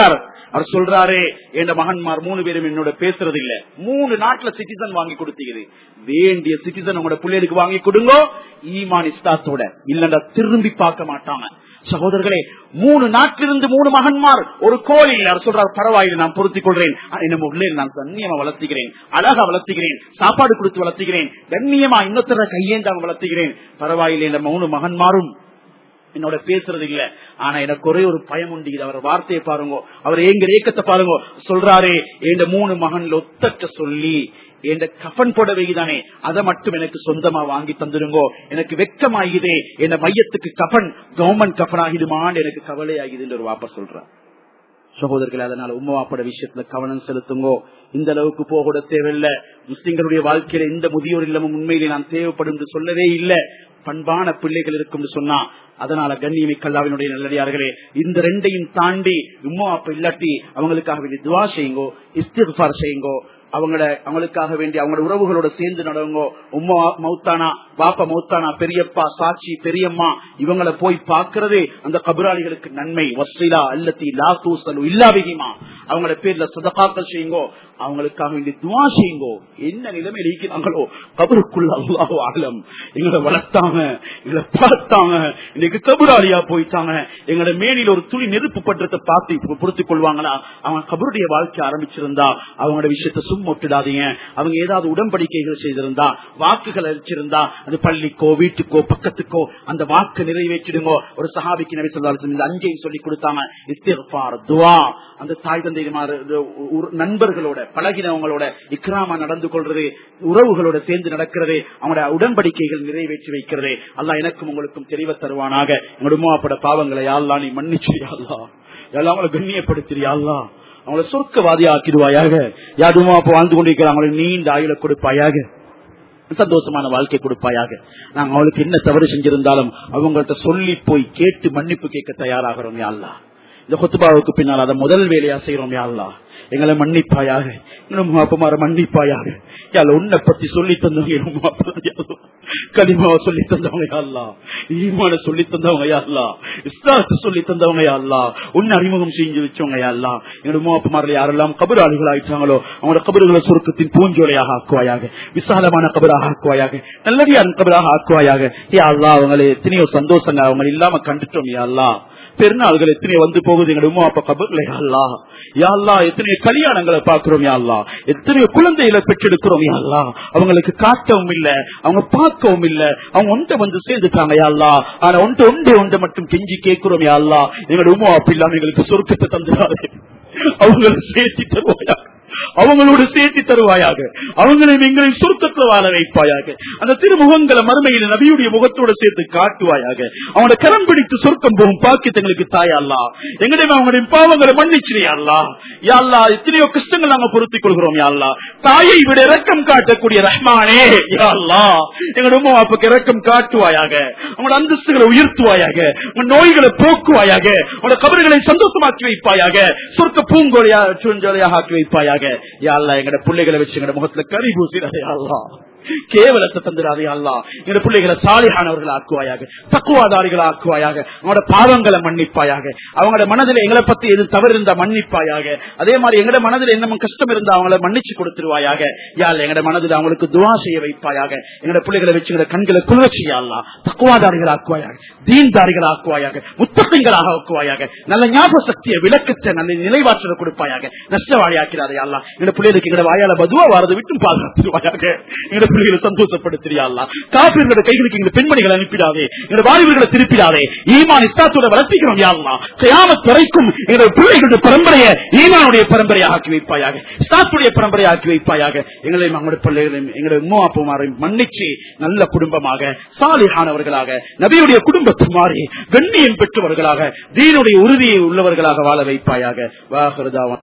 [SPEAKER 1] அவர் சொல்றாரு என் மகன்மார் மூணு பேரும் என்னோட பேசுறது இல்ல மூணு நாட்டுல சிட்டிசன் வாங்கி கொடுத்தீங்க வேண்டிய சிட்டிசன் உங்களோட பிள்ளைகளுக்கு வாங்கி கொடுங்க ஈமான் இஸ்தாத்தோட இல்லண்டா திரும்பி பார்க்க மாட்டாங்க சகோதரர்களே மூணு நாட்டிலிருந்து மூணு மகன்மார் ஒரு கோயில் அவர் சொல்றார் பரவாயில்லை நான் பொருத்திக் கொள்றேன் நம்ம உள்ளே நான் கண்ணியமா வளர்த்துகிறேன் அழகா வளர்த்துகிறேன் சாப்பாடு கொடுத்து வளர்த்துகிறேன் கண்ணியமா இன்னொருத்தர கையேந்தாம வளர்த்துகிறேன் பரவாயில்லை இந்த மூணு மகன்மாரும் என்னோட பேசுறது இல்ல ஆனா எனக்கு ஒரே ஒரு பயம் உண்டு இது அவர் வார்த்தையை பாருங்க அவர் எங்க ஏக்கத்தை பாருங்க சொல்றாரு என் மூணு மகன்ல ஒத்தட்ட சொல்லி என் கஃபன் புடவை தானே அதை மட்டும் எனக்கு சொந்தமா வாங்கி தந்துருங்கோ எனக்கு வெக்கமாகிதே என் மையத்துக்கு கஃபன் கவர்மெண்ட் கஃபன் ஆகிடுமான்னு எனக்கு கவலை ஆகிதுன்னு ஒரு வாப்ப சொல்றார் சகோதரர்கள் அதனால உம்மா வாப்பட விஷயத்துல கவனம் செலுத்துங்கோ இந்த அளவுக்கு போக தேவையில்லை முஸ்லிம்களுடைய வாழ்க்கையில இந்த முதியோர் இல்லமும் உண்மையிலே நான் தேவைப்படும் என்று சொல்லவே இல்லை பண்பான பிள்ளைகள் இருக்கும் சொன்னா அதனால கண்ணியமை கல்லாவினுடைய நல்லடியார்களே இந்த ரெண்டையும் தாண்டி உம்மா அப்ப இல்லாட்டி அவங்களுக்காக வேண்டிய துவா செய்யுங்கோ இஸ்திஃபார் செய்யுங்கோ அவங்கள அவங்களுக்காக வேண்டி அவங்களோட உறவுகளோட சேர்ந்து நடவுங்கோ உம்மா மௌத்தானா பாப்பா மௌத்தானா பெரியப்பா சாட்சி பெரியம்மா இவங்களை போய் பாக்குறதே அந்த கபராளிகளுக்கு நன்மை வசீலா அல்லத்தி லா தூசலு இல்லாவிகிமா அவங்கள பேர்ல சுதகாக்கள் செய்யுங்கோ அவங்களுக்காக வேண்டி துவா செய்யுங்கோ என்ன நிலைமை இருக்கிறாங்களோ கபருக்குள்ள அல்லாஹோ ஆலம் எங்களை வளர்த்தாங்க எங்களை பார்த்தாங்க இன்னைக்கு கபராளியா போயிட்டாங்க எங்களோட மேனில ஒரு துளி நெருப்பு பற்றத்தை பார்த்து பொறுத்துக் கொள்வாங்களா அவங்க கபருடைய வாழ்க்கை ஆரம்பிச்சிருந்தா அவங்களோட விஷயத்த சும்மொட்டுடாதீங்க அவங்க ஏதாவது உடன்படிக்கைகள் செய்திருந்தா வாக்குகள் அளிச்சிருந்தா அது பள்ளிக்கோ வீட்டுக்கோ பக்கத்துக்கோ அந்த வாக்கு நிறைவேற்றிடுங்க ஒரு சஹாபிக்கு நபி சொல்லாலும் இந்த அஞ்சையும் சொல்லி கொடுத்தாங்க இஸ்திஃபார் துவா அந்த தாய் தந்தைமார் நண்பர்களோட பழகினவங்களோட இக்ராமா நடந்து கொள்றது உறவுகளோட சேர்ந்து நடக்கிறது அவங்களோட உடன்படிக்கைகள் நிறைவேற்றி வைக்கிறது அல்லா எனக்கும் உங்களுக்கும் தெளிவ தருவானாக எங்களோட உமாப்பட பாவங்களை யாழ்லா நீ மன்னிச்சிரியா எல்லாம் அவங்களை கண்ணியப்படுத்திரியா அவங்கள சொர்க்கவாதி ஆக்கிடுவாயாக யாருமா அப்ப வாழ்ந்து கொண்டிருக்கிற அவங்களுக்கு நீண்ட ஆயுள கொடுப்பாயாக சந்தோஷமான வாழ்க்கை கொடுப்பாயாக நாங்க அவளுக்கு என்ன தவறு செஞ்சிருந்தாலும் அவங்கள்ட்ட சொல்லி போய் கேட்டு மன்னிப்பு கேட்க தயாராகிறோம் யாழ்லா இந்த கொத்துபாவுக்கு பின்னால் அதை முதல் வேலையா செய்யறோம் யாழ்லா எங்களை மன்னிப்பாயாக அப்பமார மன்னிப்பாயாக யாழ் உன்னை பத்தி சொல்லி தந்தவங்க கலிமாவை சொல்லி தந்தவங்க யாழ்லா ஈமான சொல்லி தந்தவங்க யாழ்லா இஸ்லாத்து சொல்லி தந்தவங்க யாழ்லா உன்னை அறிமுகம் செஞ்சு வச்சவங்க யாழ்லா எங்களோட மூப்பமாரில் யாரெல்லாம் கபராளிகள் ஆயிட்டாங்களோ அவங்களோட கபறுகளை சுருக்கத்தின் பூஞ்சோலையாக ஆக்குவாயாக விசாலமான கபராக ஆக்குவாயாக நல்லடியாரின் கபராக ஆக்குவாயாக யா அல்லா அவங்களை எத்தனையோ சந்தோஷங்க அவங்க இல்லாம கண்டுட்டோம் யா அல்லா பெருநாள்கள் எத்தனை வந்து போகுது எங்க உமா அப்பா கபர்ல யாழ்லா யாழ்லா எத்தனையோ கல்யாணங்களை பாக்குறோம் யாழ்லா எத்தனையோ குழந்தைகளை பெற்றெடுக்கிறோம் யாழ்லா அவங்களுக்கு காட்டவும் இல்ல அவங்க பார்க்கவும் இல்ல அவங்க ஒன்றை வந்து சேர்ந்துட்டாங்க யாழ்லா ஆனா ஒன்று ஒன்று ஒன்றை மட்டும் கெஞ்சி கேட்கிறோம் யாழ்லா எங்களோட உமா அப்பா இல்லாம எங்களுக்கு சொருக்கத்தை தந்துடாது அவங்களை சேர்த்து தருவாயா அவங்களோடு சேர்த்து தருவாயாக அவங்களையும் எங்களை சுருக்கத்தில் வாழ வைப்பாயாக அந்த திருமுகங்களை மறுமையில் நபியுடைய முகத்தோடு சேர்த்து காட்டுவாயாக அவனோட கரம் பிடித்து சொர்க்கம் போகும் பாக்கியத்தங்களுக்கு தாயல்லா எங்களையும் அவங்களுடைய பாவங்களை மன்னிச்சிரியாள்லா யாழ்லா எத்தனையோ கஷ்டங்கள் நாங்க பொருத்திக் கொள்கிறோம் யாழ்லா தாயை விட இரக்கம் காட்டக்கூடிய ரஹ்மானே யாழ்லா எங்களோட உமா அப்பாக்கு இரக்கம் காட்டுவாயாக அவங்களோட அந்தஸ்துகளை உயர்த்துவாயாக உங்க நோய்களை போக்குவாயாக அவனோட கபறுகளை சந்தோஷமாக்கி வைப்பாயாக சொர்க்க பூங்கோலையா சூஞ்சோலையாக ஆக்கி வைப்பாயாக யாழ்லா எங்கட பிள்ளைகளை வச்சு எங்கட முகத்துல கறி பூசிடாதே யாழ்லா கேவலத்தை தந்துடாதே அல்லா எங்க பிள்ளைகளை சாலிகானவர்கள் ஆக்குவாயாக தக்குவாதாரிகள் ஆக்குவாயாக அவங்களோட பாவங்களை மன்னிப்பாயாக அவங்களோட மனதில் எங்களை பத்தி எது தவறு இருந்தா மன்னிப்பாயாக அதே மாதிரி எங்கட மனதில் என்ன கஷ்டம் இருந்தா அவங்கள மன்னிச்சு கொடுத்துருவாயாக யாழ் எங்கட மனதில் அவங்களுக்கு துவா செய்ய வைப்பாயாக எங்கட பிள்ளைகளை வச்சு எங்கட கண்களை குளிர்ச்சியாளா தக்குவாதாரிகள் ஆக்குவாயாக தீன்தாரிகள் ஆக்குவாயாக முத்தகங்களாக ஆக்குவாயாக நல்ல ஞாபக சக்தியை விளக்கத்தை நல்ல நிலைவாற்றலை கொடுப்பாயாக நஷ்டவாளி ஆக்கிறாரே அல்லா எங்க பிள்ளைகளுக்கு எங்கட வாயால பதுவா வாரதை விட்டும் பாதுகாத்துருவாயாக எங்க பிள்ளைகளை சந்தோஷப்படுத்துறியா காப்பீர்களோட கைகளுக்கு எங்க பெண்மணிகளை அனுப்பிடாதே எங்க வாலிபர்களை திருப்பிடாதே ஈமான் இஸ்லாத்தோட வளர்த்திக்கிறோம் யாருலா கயாமத் வரைக்கும் எங்களோட பிள்ளைகளுடைய பரம்பரையை ஈமானுடைய பரம்பரையை ஆக்கி வைப்பாயாக இஸ்லாத்துடைய பரம்பரையை ஆக்கி வைப்பாயாக எங்களையும் அவங்களுடைய பிள்ளைகளையும் எங்களுடைய உம்மா அப்புமாரையும் மன்னிச்சு நல்ல குடும்பமாக சாலிஹானவர்களாக நபியுடைய குடும்பத்து மாறி கண்ணியம் பெற்றவர்களாக தீனுடைய உறுதியை உள்ளவர்களாக வாழ வைப்பாயாக வாகரதாவன்